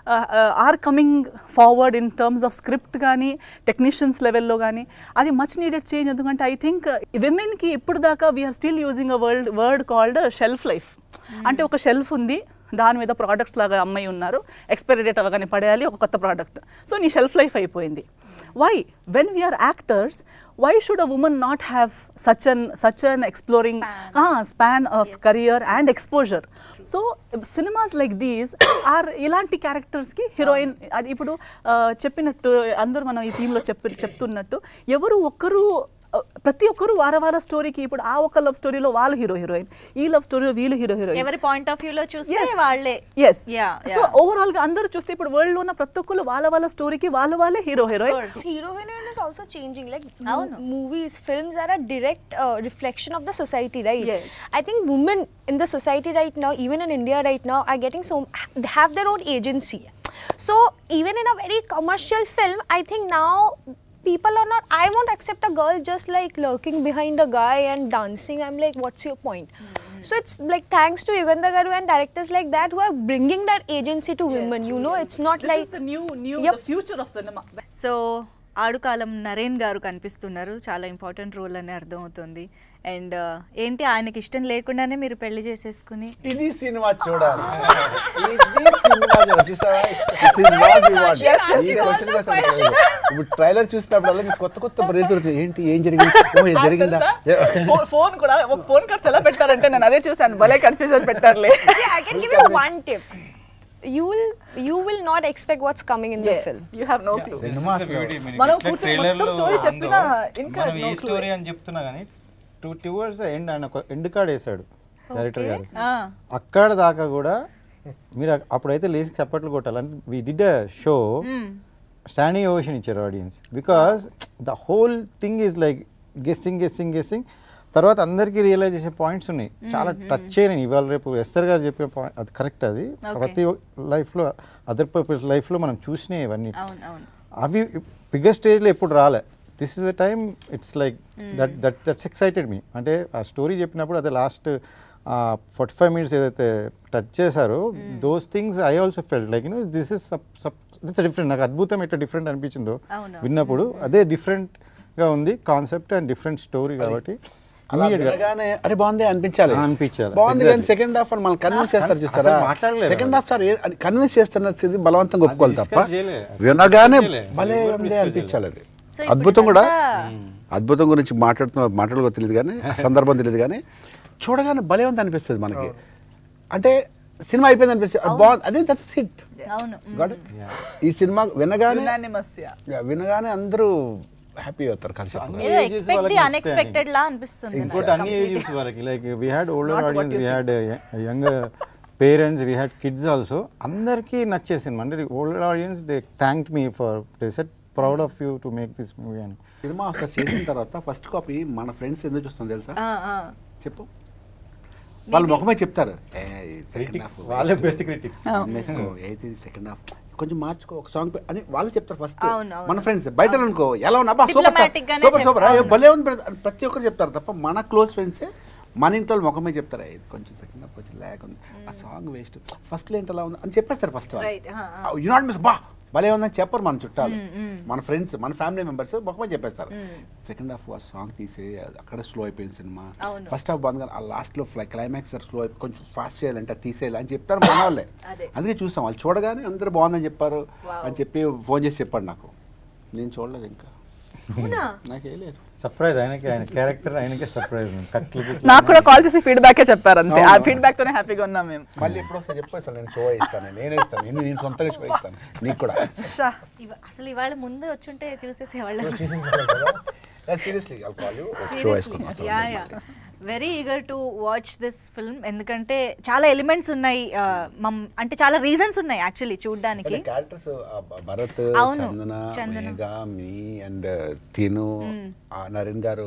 are coming forward in terms of script కానీ టెక్నీషియన్స్ లెవెల్లో కానీ అది మచ్ నీడెడ్ చేంజ్ ఎందుకంటే ఐ థింక్ విమెన్కి ఇప్పుడు దాకా we're still using a world word called shelf life అంటే ఒక షెల్ఫ్ ఉంది దాని మీద ప్రోడక్ట్స్ లాగా అమ్మాయి ఉన్నారు ఎక్స్పైరీ డేట్ అవగానే పడేయాలి ఒక కొత్త ప్రోడక్ట్ సో నీ షెల్ఫ్ లైఫ్ అయిపోయింది why when we're actors why should a woman not have such an such an exploring span of career and exposure so cinemas like these are ఇలాంటి క్యారెక్టర్స్కి heroine అది ఇప్పుడు ఆ, చెప్పినట్టు అందరూ మనం ఈ థీమ్లో చెప్పి చెప్తున్నట్టు ఎవరు ఒక్కరు ఆ, ప్రతి ఒక్కరు వార వార స్టోరీకి ఇప్పుడు ఆ ఒక లవ్ స్టోరీలో వాళ్ళు హీరో హీరోయిన్ ఈ లవ్ స్టోరీలో వీళ్ళు హీరో హీరోయిన్ ఎవరి పాయింట్ ఆఫ్ వ్యూలో చూస్తే Yes. వాళ్ళే yes Yeah, so yeah. Overall గా అందరూ చూస్తే ఇప్పుడు వరల్డ్ లో ఉన్న ప్రతి ఒక్కరు వాళ్ళ వాళ్ళ స్టోరీకి వాళ్ళ వాళ్ళే hero heroine hero heroine is also changing like mo- Avunu. movies films are a direct uh, reflection of the society right Yes. i think women in the society right now even in india right now are getting so they have their own agency so even in a very commercial film i think now people are not i won't accept a girl just like lurking behind a guy and dancing i'm like what's your point so it's like thanks to Yugandha Garu and directors like that who are bringing that agency to women you know it's not like the new new Yep. Future of cinema so Aadukalam Naren గారు కనిపిస్తున్నారు చాలా important role అని అర్థమవుతుంది and ఏంటి ఆయనకి ఇష్టం లేకుండానే మీరు పెళ్లి చేసేసుకుని ఇది సినిమా చూడాలి ఇది సినిమా చూడాలి చూసావా This is what we want. ఈ question కోసం చూడాలి. ఇప్పుడు ట్రైలర్ చూసినప్పుడల్లా మీకు కొత్త కొత్త బ్రేతులు ఏంటి ఏం జరిగింది ఓ, ఇది జరిగిందా ఫోన్ కూడా ఒక ఫోన్ కార్డ్స్ ఎలా పెట్టారంటే నేను అదే చూసాను భలే కన్ఫ్యూజన్ పెట్టారులే See, I can give you one tip. You will you will not expect what's coming in the film. You have no clue cinema మనం కూర్చొని మొత్తం story చెప్పినా ఇంకా మనం no ఏ clue. స్టోరీ అని చెప్తున్నా కానీ టూ టూవర్స్ ఎండ్ ఆయన ఒక ఎండ్ కార్డ్ వేసాడు డైరెక్టర్ గారు అక్కడ దాకా కూడా మీరు అ- అప్పుడైతే లేచి చప్పట్లు కొట్టాలంటే we did a show standing ovation ఇచ్చారు audience because the whole thing is like guessing guessing guessing తర్వాత అందరికీ రియలైజ్ చేసే పాయింట్స్ ఉన్నాయి చాలా టచ్ అయినాయి ఇవాళ రేపు ఎస్తర్ గారు చెప్పిన పాయింట్ అది కరెక్ట్ అది ప్రతి లైఫ్లో అదర్ పర్పస్ లైఫ్లో మనం చూసినాయి ఇవన్నీ అవును అవును అవి బిగ్గర్ స్టేజ్లో ఎప్పుడు రాలే this is the time it's like that that that's excited me అంటే ఆ స్టోరీ చెప్పినప్పుడు అదే లాస్ట్ ఫార్టీ ఫైవ్ మినిట్స్ ఏదైతే టచ్ చేశారో those things I also felt like you know this is it's different నాకు అద్భుతం ఎట్లా డిఫరెంట్ అనిపించిందో అవును. విన్నప్పుడు అదే డిఫరెంట్గా ఉంది కాన్సెప్ట్ అండ్ డిఫరెంట్ స్టోరీ కాబట్టి అలా immediate గా వినగానే అరే బాగుంది అనిపించాలి ఆ, అనిపించాలి. బాగుంది కానీ Exactly. సెకండ్ హాఫ్ అని మనం కన్విన్స్ చేస్తారు అసలు చూస్తారా మాట్లాడలేదు సెకండ్ వాళ్ళు. హాఫ్ సార్ కన్విన్స్ చేస్తున్నది బలవంతంగా ఒప్పుకోవాలి తప్ప discuss చేయలే. అసలు వినగానే discuss చేయలే. భలే అసలు ఉంది discuss అనిపించాలి అది సో ఇప్పుడు అద్భుతం కూడా ఇదంతా- అద్భుతం గురించి మాట్లాడుతున్న మాట్లాడుకో తెలియదు కానీ సందర్భం తెలియదు కానీ చూడగానే భలే ఉంది అనిపిస్తుంది మనకి అంటే సినిమా అయిపోయింది అనిపిస్తుంది అది బాగుంది అదే దట్స్ హిట్ అవును ఈ సినిమా వినగానే యునానిమస్ యా Yeah, వినగానే అందరూ హ్యాపీ అవుతారు కాన్సెప్ట్ అన్ని ఏదో ages ఎక్స్పెక్ట్ వాళ్ళకి ది ఇస్తే అన్ఎక్స్పెక్టెడ్ లా అనిపిస్తుంది ఇంకోటి అన్ని ఏజెస్ వాళ్ళకి like we had older Not what audience you we had young parents we had kids also అందరికీ నచ్చేసింది అంటే older audience they thank me for they set proud of you to make this movie అని cinema అసలు చేసిన తర్వాత first copy మన friends ఎందుకు చూస్తాం తెలుసా ఆ, ఆ. చెప్పు వాళ్ళ ముఖమే చెప్తారు సెకండ్ హాఫ్ వాళ్ళే బెస్ట్ క్రిటిక్స్ వేసుకో అయితే సెకండ్ హాఫ్ కొంచెం మార్చుకో ఒక సాంగ్ అని వాళ్ళు చెప్తారు ఫస్ట్ అవును, అవును. మన ఫ్రెండ్స్ బయట అనుకో ఎలా ఉన్నా అబ్బా సూపర్ Diplomatic గానే సూపర్ సూపర్ చెప్తారు. భలే ఉంది brother అని ప్రతి ఒక్కరు చెప్తారు తప్ప మన క్లోజ్ ఫ్రెండ్సే మన ఇంట్లో వాళ్ళ ముఖమే చెప్తారు ఇది కొంచెం సెకండ్ హాఫ్ కొంచెం ల్యాక్ ఉంది ఆ సాంగ్ వేస్ట్ ఫస్ట్ ఏంటి అలా ఉంది అని చెప్పేస్తారు ఫస్ట్ Right, ఆ, ఆ. యు నాట్ మిస్ బా భలే ఉందని చెప్పరు మన చుట్టాలు మన ఫ్రెండ్స్ మన ఫ్యామిలీ మెంబర్స్ ముఖమే చెప్పేస్తారు సెకండ్ హాఫ్ ఆ సాంగ్ తీసే అక్కడ స్లో అయిపోయింది సినిమా అవును. ఫస్ట్ హాఫ్ బాగుంది కానీ ఆ లాస్ట్లో ఫ్లై క్లైమాక్స్ స్లో అయిపోయి కొంచెం ఫాస్ట్ చేయాలంటే అది తీసేయాలి అని చెప్తారు మన వాళ్ళే అదే. అందుకే చూస్తాం వాళ్ళు చూడగానే అందరూ బాగుందని చెప్పారు Wow. అని చెప్పి ఫోన్ చేసి చెప్పాడు నాకు నేను చూడలేదు ఇంకా అవునా నాకే లేదు సర్ప్రైజ్ ఆయనకి ఆయన క్యారెక్టర్ ఆయనకే సర్ప్రైజ్ కట్లు నాకు కూడా కాల్ చేసి ఫీడ్బ్యాకే చెప్పారు అంతే ఆ ఫీడ్బ్యాక్ తోనే హ్యాపీగా ఉన్నాం మేము మళ్ళీ ఎప్పుడు వస్తా చెప్పు అసలు నేను షో ఇస్తాను నేనే ఇస్తాను నేను నేను సొంతంగా షో ఇస్తాను నీకు కూడా షా. ఇవ- అసలు ఇవాళ ముందు వచ్చుంటే చూసేసేవాళ్ళం seriously I'll call you show వేసుకున్నాను very eager to watch this film ఎందుకంటే చాలా ఎలిమెంట్స్ ఉన్నాయి ఆ, మమ్ అంటే చాలా రీజన్స్ ఉన్నాయి యాక్చువల్లీ చూడడానికి క్యారెక్టర్స్ భరత్ అవును, చందన చందన. మేఘ మీ అండ్ తిను ఆ నరేన్ గారు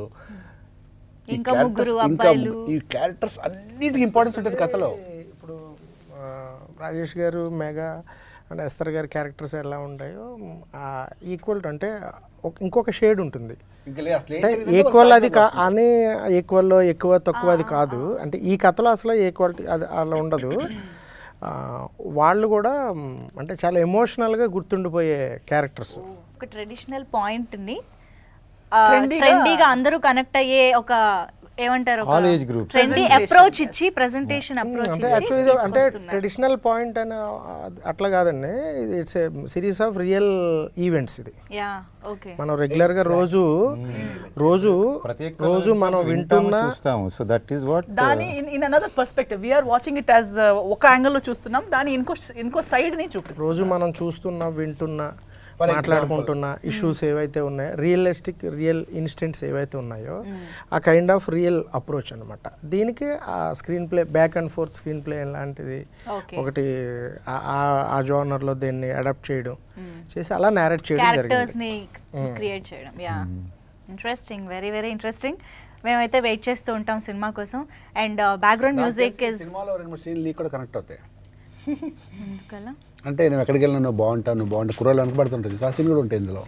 ఈ ఇంకా characters ముగ్గురు ఇంకా అబ్బాయిలు. ఈ క్యారెక్టర్స్ అన్నిటికీ ఇంపార్టెన్స్ ఉంటుంది కథలో ఇప్పుడు ఆ, రాజేష్ గారు మెగా అండ్ ఎస్తర్ గారి క్యారెక్టర్స్ ఎలా ఉంటాయో ఈక్వల్ అంటే ఒక- ఇంకొక షేడ్ ఉంటుంది ఇంకా లే- అసలు ఏం అంటే జరిగిందంటే ఈక్వల్ ఒక అది కా అని ఈక్వల్లో ఎక్కువ తక్కువ అది కాదు అంటే ఈ కథలో అసలు ఈక్వాలిటీ అది అలా ఉండదు ఆ, వాళ్ళు కూడా మ్, అంటే చాలా ఎమోషనల్గా గుర్తుండిపోయే క్యారెక్టర్స్ ఒక ట్రెడిషనల్ పాయింట్ ని Trendy గా- ట్రెండీగా అందరూ కనెక్ట్ అయ్యే ఒక ఏమంటారు All age group. Trendy approach ఇచ్చి ప్రెజెంటేషన్ అప్రోచ్ అంటే ఇచ్చి యాక్చువల్లీ ఇది అంటే ట్రెడిషనల్ పాయింట్ అని ఆ, అట్లా కాదండి it's a series of real events ఇది యా ఓకే మనం రెగ్యులర్గా రోజు రోజు ప్రతి ఒక్క రోజు మనం వింటాము, వింటున్న చూస్తాము సో దట్ ఈస్ వాట్ దాని in in another perspective we're watching it as ఒక యాంగిల్లో చూస్తున్నాం దాని ఇంకో ఇంకో సైడ్ ని చూపిస్తాం రోజు మనం చూస్తున్న వింటున్న మాట్లాడుకుంటున్న ఇష్యూస్ ఏవైతే ఉన్నాయో రియలిస్టిక్ రియల్ ఇన్స్టెంట్స్ ఏవైతే ఉన్నాయో ఆ కైండ్ ఆఫ్ రియల్ అప్రోచ్ అనమాట దీనికి ఆ screen play back and forth screen play లాంటిది Okay. ఒకటి ఆ- ఆ- ఆ జోనర్లో దీన్ని అడాప్ట్ చేయడం చేసి అలా నేరేట్ చేయడం క్యారెక్టర్స్ జరిగింది ని క్రియేట్ చేయడం yeah interesting very very interesting మేమైతే వెయిట్ చేస్తూ ఉంటాం సినిమా కోసం అండ్ బ్యాక్గ్రౌండ్ మ్యూజిక్ ఇస్ సినిమాలో రెండు మూడు సీన్లు నీకు కూడా కనెక్ట్ అవుతాయి ఎందుకలా అంటే నేను ఎక్కడికి వెళ్ళినా నువ్వు బాగుంటావు నువ్వు బాగుంటావు కుర్రాలు వెనకబడుతుంటుంది ఆ సీన్ కూడా ఉంటాయి ఇందులో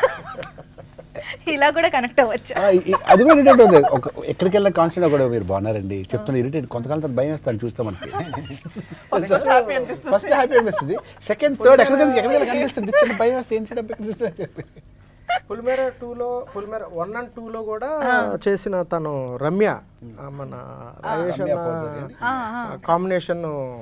ఇలా కూడా కనెక్ట్ అవ్వచ్చు ఆ, ఈ- ఈ- అది కూడా ఇరిటేట్ అవుతుంది ఒక ఎక్కడికి వెళ్ళిన కాన్స్టెంట్ కూడా మీరు బాగున్నారండి చెప్తున్నా ఇరిటేట్ కొంతకాలం తర్వాత భయం వేస్తాను చూస్తాం మనకి ఫస్ట్ హ్యాపీ అనిపిస్తుంది ఫస్ట్ హ్యాపీ అనిపిస్తుంది సెకండ్ థర్డ్ ఎక్కడికి వెళ్ళి- ఎక్కడికి వెళ్ళి కనిపిస్తుంది చిన్న భయం వేస్తే ఏంటి డబ్బు ఎక్కడ తీస్తున్నా అని చెప్పి పులిమేర టూలో పులిమేర వన్ అండ్ టూలో కూడా చేసిన తను రమ్య ఆ, మన రాజేష్ రమ్య పోతరి అని. కాంబినేషన్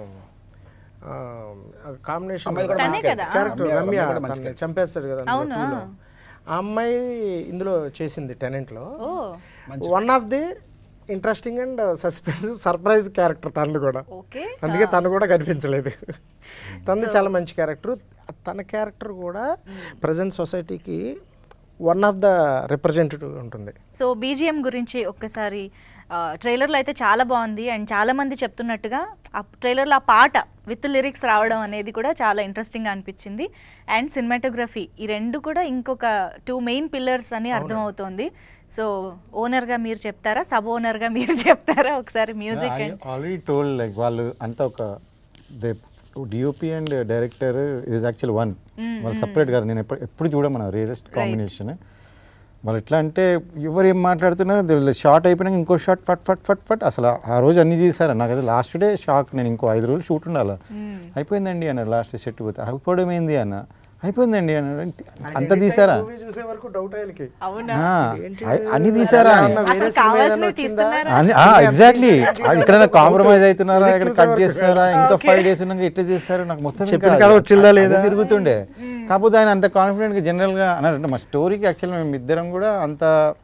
కాంబినేషన్ అమ్మాయి కూడా మంచి కదా? క్యారెక్టర్ రమ్య- రమ్య రమ్య కూడా మంచి తనని చంపేస్తాడు కదా అవునా? టూలో ఆ అమ్మాయి ఇందులో చేసింది టెనెంట్ లో ఓ one of the interesting and suspense surprise character తనది కూడా ఓకే అందుకే తను కూడా కనిపించలేదు తనది చాలా మంచి క్యారెక్టర్ తన క్యారెక్టర్ కూడా ప్రజెంట్ సొసైటీకి వన్ ఆఫ్ ద రిప్రజెంటేటివ్ ఉంటుంది సో బీజిఎం గురించి ఒక్కసారి ట్రైలర్లో అయితే చాలా బాగుంది అండ్ చాలా మంది చెప్తున్నట్టుగా ఆ ట్రైలర్లో ఆ పాట విత్ లిరిక్స్ రావడం అనేది కూడా చాలా ఇంట్రెస్టింగ్గా అనిపించింది అండ్ సినిమాటోగ్రఫీ ఈ రెండు కూడా ఇంకొక టూ మెయిన్ పిల్లర్స్ అని అర్థమవుతోంది సో ఓనర్గా మీరు చెప్తారా సబ్ ఓనర్గా మీరు చెప్తారా ఒకసారి music and already told like వాళ్ళు అంతా ఒక they DOP and director is actual one వాళ్ళు సపరేట్ గారు నేను ఎప్పుడు ఎప్పుడు చూడమన్నా రేరెస్ట్ కాంబినేషన్ వాళ్ళు ఎట్లా అంటే ఎవరు ఏం మాట్లాడుతున్నా షార్ట్ అయిపోయినాక ఇంకో షార్ట్ ఫట్ ఫట్ ఫట్ ఫట్ అసలు ఆ రోజు అన్ని చేశారు నాకు అది లాస్ట్ డే షాక్ నేను ఇంకో ఐదు రోజులు షూట్ ఉండాలి అయిపోయిందండి అన్న లాస్ట్ సెట్ పోతే అయిపోవడం ఏంది అన్న అయిపోయిందండి అన్న అంత తీసారా చూసే వరకు డౌట్ అయ్యకి అవునా ఆ, అ- అన్ని తీసారా అని అసలు కావాల్సినవి తీస్తున్నారా ఎగ్జాక్ట్లీ ఇక్కడ కాంప్రమైజ్ అవుతున్నారా ఇక్కడ కట్ చేస్తున్నారా ఇంకా ఫైవ్ డేస్ ఉన్నాక ఎట్లా చేస్తారు నాకు మొత్తం చెప్పిన ఇంకా కథ అది- వచ్చిందా అది లేదా? తిరుగుతుండే కాకపోతే ఆయన అంత కాన్ఫిడెంట్ గా జనరల్ గా అన్నారంటే మా స్టోరీకి యాక్చువల్లీ మేము ఇద్దరం కూడా అంత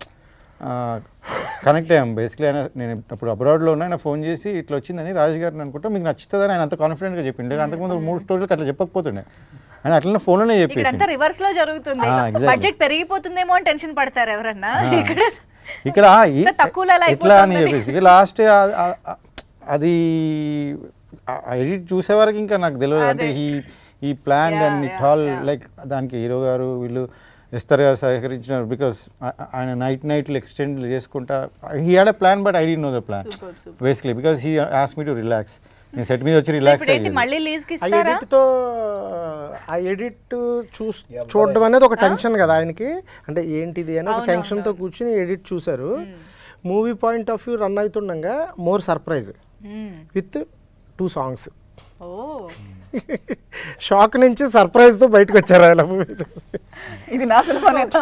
కనెక్ట్ అయ్యాం బేసిక్లీ ఆయన నేను అప్పుడు అబ్రాడ్లో ఉన్నా ఆయన ఫోన్ చేసి ఇట్లా వచ్చిందని రాజు గారిని అనుకుంటా మీకు నచ్చుతుందని ఆయన అంత కాన్ఫిడెంట్గా చెప్పిండే అంతకుముందు మూడు స్టోరీలకు అట్లా చెప్పకపోతుండే ఆయన అట్లనే ఫోన్లోనే చెప్పేసి ఇక్కడంతా రివర్స్ లో జరుగుతుంది ఆ, exactly. బడ్జెట్ పెరిగిపోతుందేమో అని టెన్షన్ పడతారు ఎవరన్నా ఇక్కడ ఇక్కడ ఈ- ఇంత తక్కువలో ఎలా ఎట్లా అని అయిపోతుందని. చెప్పేసి ఇక లాస్ట్ అది ఎడిట్ చూసే వరకు ఇంకా నాకు తెలియదు అంటే ఈ ఈ plan Yeah, and it yeah, all yeah. Like దానికి హీరో గారు వీళ్ళు ఎస్తర్ గారు సహకరించినారు బికాస్ ఆయన నైట్ నైట్లు ఎక్స్టెండ్ చేసుకుంటా he had a plan but I'd know the plan basically because he ఆస్ మీ టు రిలాక్స్ నేను సెట్ మీద వచ్చి సో రిలాక్స్ ఇప్పుడు ఏంటి మళ్ళీ లీజ్ కి ఆ ఇస్తారా ఎడిట్ తో ఆ ఎడిట్ చూస్ చూడడం అనేది ఒక టెన్షన్ కదా ఆయనకి అంటే ఏంటిది అని ఒక టెన్షన్ తో కూర్చుని ఎడిట్ చూశారు movie point of view run అవుతుండగా more surprise hmm. With two songs ఓ షాక్ నుంచి సర్ప్రైజ్ తో బయటకు వచ్చారు ఆయన మూవీ చూస్తే ఇది నా సినిమానేనా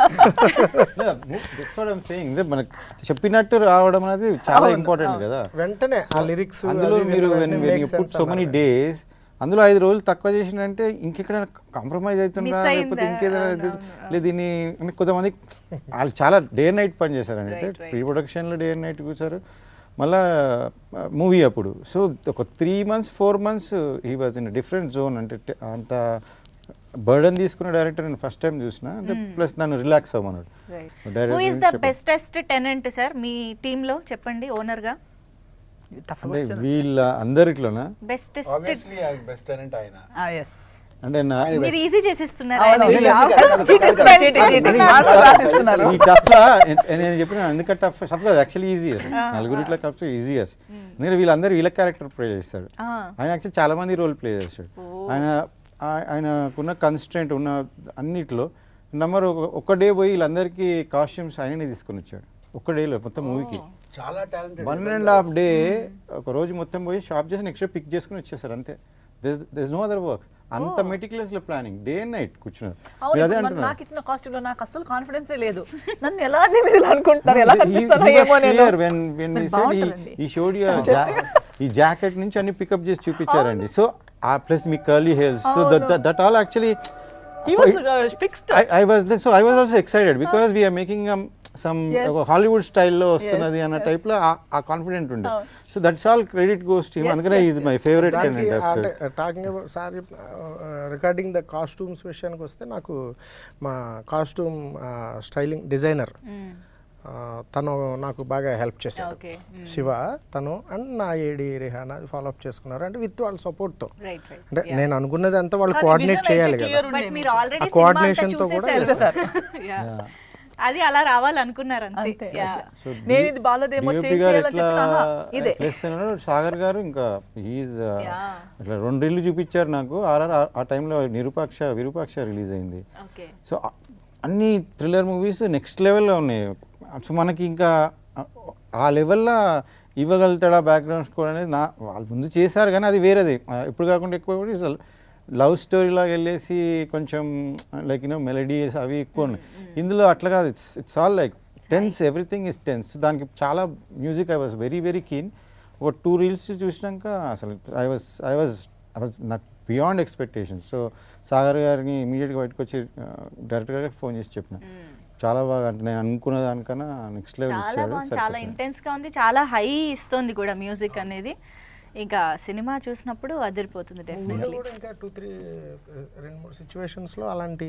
సేయింగ్ మనకు చెప్పినట్టు రావడం అనేది చాలా ఇంపార్టెంట్ కదా వెంటనే ఆ లిరిక్స్ అందులో మీరు పుట్ సో మెనీ డేస్ అందులో ఐదు రోజులు తక్కువ చేసినంటే ఇంకెక్కడైనా కాంప్రమైజ్ అవుతుందా Miss లేకపోతే అయిందా? ఇంకేదైనా అవును, ఇది- అవును, లేదు దీన్ని అంటే కొంతమంది వాళ్ళు చాలా డే నైట్ పని చేశారంటే Right, right. ప్రీ ప్రొడక్షన్లో డే నైట్ కూర్చారు మళ్ళా మూవీ అప్పుడు సో ఒక త్రీ మంత్స్ ఫోర్ మంత్స్ ఈ వాజ్ ఇన్ డిఫరెంట్ జోన్ అంటే ట- అంత బర్డన్ తీసుకున్న డైరెక్టర్ నేను ఫస్ట్ టైం చూసిన అంటే ప్లస్ నన్ను రిలాక్స్ అవ్వమన్నాడు who is the bestest tenant sir మీ టీమ్ లో చెప్పండి ఓనర్ గా టఫ్ అంటే వీళ్ళ అందరిట్లోనా బెస్టెస్ట్ ఆబ్వియస్లీ బెస్ట్ టాలెంట్ ఆయన ఎస్ అంటే నా మీరు ఈజీ చేసేస్తున్నారు అవును, ఆయన. ఇది కాదు, కాదు, కాదు, చీటిస్తున్నారు, కాదు, చీటి, కాదు, చీటి. కాదు, మార్కులు కాదు, రాసిస్తున్నారు. ఈ టఫ్ నేను చెప్పిన ఎందుకంటే టఫ్ టఫ్ కాదు యాక్చువల్లీ ఈజీయస్ నలుగురు ఇట్లా టఫ్ ఈజీయస్ ఎందుకంటే వీళ్ళందరూ వీళ్ళ క్యారెక్టర్ ప్లే చేస్తాడు ఆ. ఆయన యాక్చువల్లీ చాలా మంది రోల్ ప్లే చేస్తాడు ఆయన ఆ- ఆయనకున్న కన్స్టెంట్ ఉన్న అన్నిట్లో నంబర్ ఒక్క డే పోయి వీళ్ళందరికీ కాస్ట్యూమ్స్ ఆయననే తీసుకొని వచ్చాడు ఒక్క డేలో మొత్తం మూవీకి చాలా talented one and half day ఒక రోజు మొత్తం పోయి షాప్ చేసి నెక్స్ట్ డే పిక్ చేసుకుని వచ్చేసారు అంతే దిస్ నో అదర్ వర్క్ అంత మెటిక్యులస్ లో ప్లానింగ్ డే అండ్ నైట్ కూర్చున్నారు అవును మీరు అదే ఇప్పుడు మరి అంటున్నారు నాకు ఇచ్చిన కాస్ట్యూమ్ లో నాకు అసలు కాన్ఫిడెన్సే లేదు నన్ను ఎలా అన్ని మీరు ఇలా అనుకుంటున్నారు ఎలా కనిపిస్తానో ఏమో నేను వెన్ వెన్ నేను వి సెడ్ బాగుంటానండి. ఈ షోడ్ ఈ జాకెట్ నుంచి అన్ని పికప్ చేసి చూపించారండి సో ఆ ప్లస్ మీ curly hairs so that that all actually He was uh, fixed. I, I was so I was also excited because we are making um, some Yes. ఒక Hollywood స్టైల్లో వస్తున్నది Yes, అన్న yes. టైప్లో ఆ confident ఉండే అవును. So that's all credit goes to Yes, అందుకనే yes, is my favourite దానికి క్యాండిడేట్ అంటే after talking about sir recording the costumes విషయానికి వస్తే నాకు మా కాస్ట్యూమ్ స్టైలింగ్ డిజైనర్ తను నాకు బాగా హెల్ప్ చేశాడు ఓకే శివ తను అండ్ నా ఏడి రిహానా ఫాలో అప్ చేసుకున్నారు అంటే విత్ వాళ్ళ సపోర్ట్తో రైట్ రైట్ అంటే నేను అనుకున్నది అంతా వాళ్ళు కానీ కోఆర్డినేట్ vision అయితే చేయాలి clear కదా ఉంది. బట్ మీరు ఆల్రెడీ ఆ coordination తో కూడా చేసేసారు. అది అలా రావాలనుకున్నారు అంతే అంతే Yeah. నేను ఇది బాలదేమో డిఓపి చేంజ్ గారు చేయాలని ఎట్లా చెప్తాను ఇదే ప్లస్ సాగర్ గారు ఇంకా హీఈస్ Yeah. ఇట్లా రెండు రీళ్ళు చూపించారు నాకు ఆర్ఆర్ ఆ టైంలో నిరుపాక్ష విరూపాక్ష రిలీజ్ అయింది ఓకే సో ఆ- అన్ని థ్రిల్లర్ మూవీస్ నెక్స్ట్ లెవెల్లో ఉన్నాయి సో మనకి ఇంకా ఆ- ఆ లెవెల్లో ఇవ్వగలుగుతాడా బ్యాక్గ్రౌండ్ స్కోర్ అనేది నా వాళ్ళు ముందు చేశారు కానీ అది వేరేది ఆ, ఇప్పుడు కాకుండా ఎక్కువ లవ్ స్టోరీ లాగా వెళ్ళేసి కొంచెం లైక్ యూనో మెలడీస్ అవి ఎక్కువ ఉన్నాయి ఇందులో అట్లా కాదు it's it's all like tense everything is tense దానికి చాలా music I was very very keen ఒక టూ రీల్స్ చూసినాక అసలు I was I was I was నాకు బియాండ్ ఎక్స్పెక్టేషన్స్ సో సాగర్ గారిని ఇమీడియట్గా బయటకు వచ్చి డైరెక్టర్ గారికి ఫోన్ చేసి చెప్పిన చాలా బాగా అంటే నేను అనుకున్న దానికన్నా నెక్స్ట్ లెవెల్ చాలా ఇచ్చాడు బాగుంది చాలా సరిపోతుంది. ఇంటెన్స్ గా ఉంది చాలా హై ఇస్తుంది కూడా మ్యూజిక్ అనేది ఇంకా సినిమా చూసినప్పుడు అదిరిపోతుంది మూవీలో డెఫినెట్లీ కూడా ఇంకా టూ త్రీ రెండు మూడు సిచ్యువేషన్స్లో అలాంటి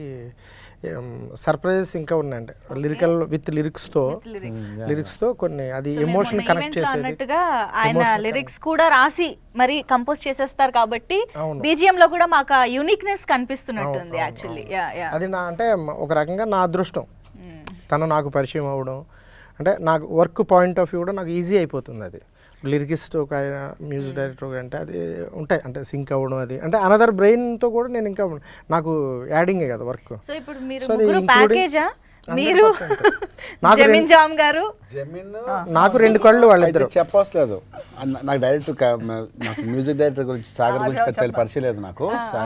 సర్ప్రైజెస్ ఇంకా ఉన్నాయండి లిరికల్ విత్ లిరిక్స్తో లిరిక్స్తో కొన్ని అది ఎమోషన్ కనెక్ట్ చేసేది అన్నట్టుగా ఆయన Emotion లిరిక్స్ కూడా రాసి మరి కంపోజ్ చేసేస్తారు కాబట్టి అవును. బీజిఎం లో కూడా మాకు యూనిక్నెస్ కనిపిస్తున్నట్టుంది యాక్చువల్లీ యా యా అది నా అంటే మ- ఒక రకంగా నా అదృష్టం తను నాకు పరిచయం అవ్వడం అంటే నాకు వర్క్ పాయింట్ ఆఫ్ వ్యూ కూడా నాకు ఈజీ అయిపోతుంది అది లిరికిస్ట్ ఒక ఆయన మ్యూజిక్ డైరెక్టర్ అంటే అది ఉంటాయి అంటే సింక్ అవ్వడం అది అంటే అనదర్ బ్రెయిన్తో కూడా నేను ఇంకా నాకు యాడింగే కదా వర్క్ సో ఇప్పుడు మీరు So అది ముగ్గురు including- ప్యాకేజా మీరు 100%. నాకు జమీన్ రెండు- జామ్ గారు జమీన్ నాకు రెండు కళ్ళు వాళ్ళిద్దరు అయితే చెప్పవసలేదు అన్న- నాకు డైరెక్ట్ నాకు మ్యూజిక్ డైరెక్టర్ గురించి సాగర్ గురించి పెద్ద తెలియ పరిచయం లేదు నాకు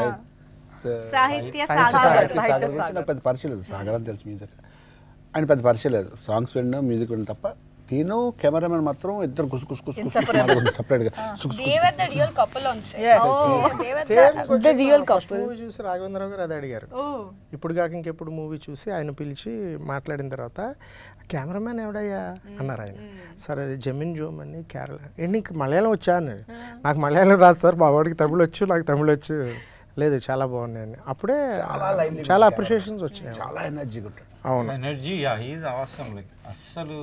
సాహిత్య సాహిత్య సాహిత్య సాగర్ సాగర్ సాగర్ గురించి నాకు పెద్ద పరిచయం లేదు సాగర్ అని తెలుసు మ్యూజిక్ ఆయన పెద్ద పరిచయం లేదు సాంగ్స్ వినడం మ్యూజిక్ వినడం తప్ప నేను కెమెరామెన్ మాత్రం ఇద్దరు కుసు కుసు కుసు కుసు సపరేట్గా They were the real couple on set. Yes. They were the, the real couple. మూవీ చూసి రాఘవేంద్రరావు గారు అది అడిగారు ఓ ఇప్పుడు కాక ఇంకెప్పుడు మూవీ చూసి ఆయన పిలిచి మాట్లాడిన తర్వాత కెమెరామ్యాన్ ఎవడయ్యా అన్నారు ఆయన సార్ అది జమీన్ జోమ్ అని కేరళ ఏంటి నీకు మలయాళం వచ్చా అని నాకు మలయాళం రాదు సార్ మా వాడికి తమిళ వచ్చు నాకు తమిళ వచ్చు లేదు చాలా బాగున్నాయని అప్పుడే చాలా lively చాలా character. అప్రిషియేషన్స్ వచ్చినాయి చాలా ఎనర్జీగా ఉంటాడు అవును ఎనర్జీ యా హీఈస్ అవసరం లైక్ అస్సలు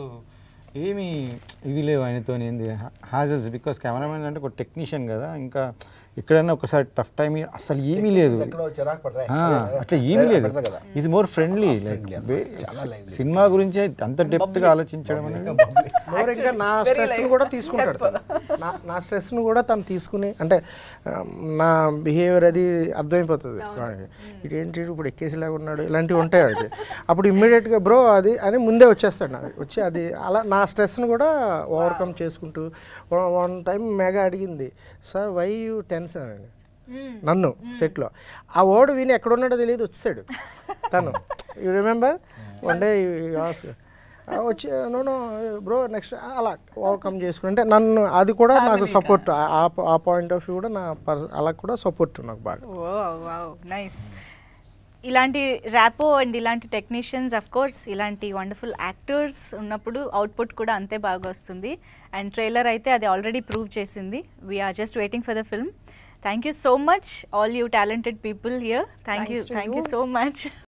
ఏమి ఇవి లేవు ఆయనతో ఏంది హ్యాజల్స్ బికాస్ కెమెరామెన్ అంటే ఒక టెక్నీషియన్ కదా ఇంకా ఎక్కడైనా ఒకసారి టఫ్ టైం అసలు ఏమీ లేదు ఎక్కడో చిరాకు పడతాయి ఆ, అట్లా ఏమీ లేదు పెడతా కదా ఇది మోర్ ఫ్రెండ్లీ లైక్ చాలా lively. సినిమా గురించి అంత డెప్త్గా ఆలోచించడం అనేది మోర్ ఇంకా నా స్ట్రెస్ని కూడా తీసుకుంటాడు తను. నా నా స్ట్రెస్ను కూడా తను తీసుకుని అంటే ఆ, నా బిహేవియర్ అది అర్థమైపోతుంది వాడికి ఇదేంటి ఇప్పుడు ఎక్కేసిలాగా ఉన్నాడు ఇలాంటివి ఉంటాయి వాడికి అప్పుడు ఇమ్మీడియట్గా బ్రో అది అని ముందే వచ్చేస్తాడు నాకు వచ్చి అది అలా నా స్ట్రెస్ను కూడా ఓవర్కమ్ చేసుకుంటూ వన్ టైం మెగా అడిగింది సార్ వై యూ టెన్షన్ అని నన్ను సెట్లో ఆ వర్డ్ విని ఎక్కడ ఉన్నాడో తెలియదు వచ్చాడు తను యూ రిమెంబర్ వన్ డే వచ్చి నో బ్రో నెక్స్ట్ అలా ఓవర్కమ్ చేసుకుని అంటే నన్ను అది కూడా నాకు సపోర్ట్ ఆ పాయింట్ ఆఫ్ వ్యూ కూడా నా పర్స అలా కూడా సపోర్ట్ నాకు బాగా వావ్ నైస్ ఇలాంటి ర్యాపో అండ్ ఇలాంటి టెక్నీషియన్స్ అఫ్ కోర్స్ ఇలాంటి వండర్ఫుల్ యాక్టర్స్ ఉన్నప్పుడు అవుట్పుట్ కూడా అంతే బాగా వస్తుంది అండ్ ట్రైలర్ అయితే అది ఆల్రెడీ ప్రూవ్ చేసింది we're just waiting for the film thank you so much all you talented people here thank you Thanks to thank you you. So much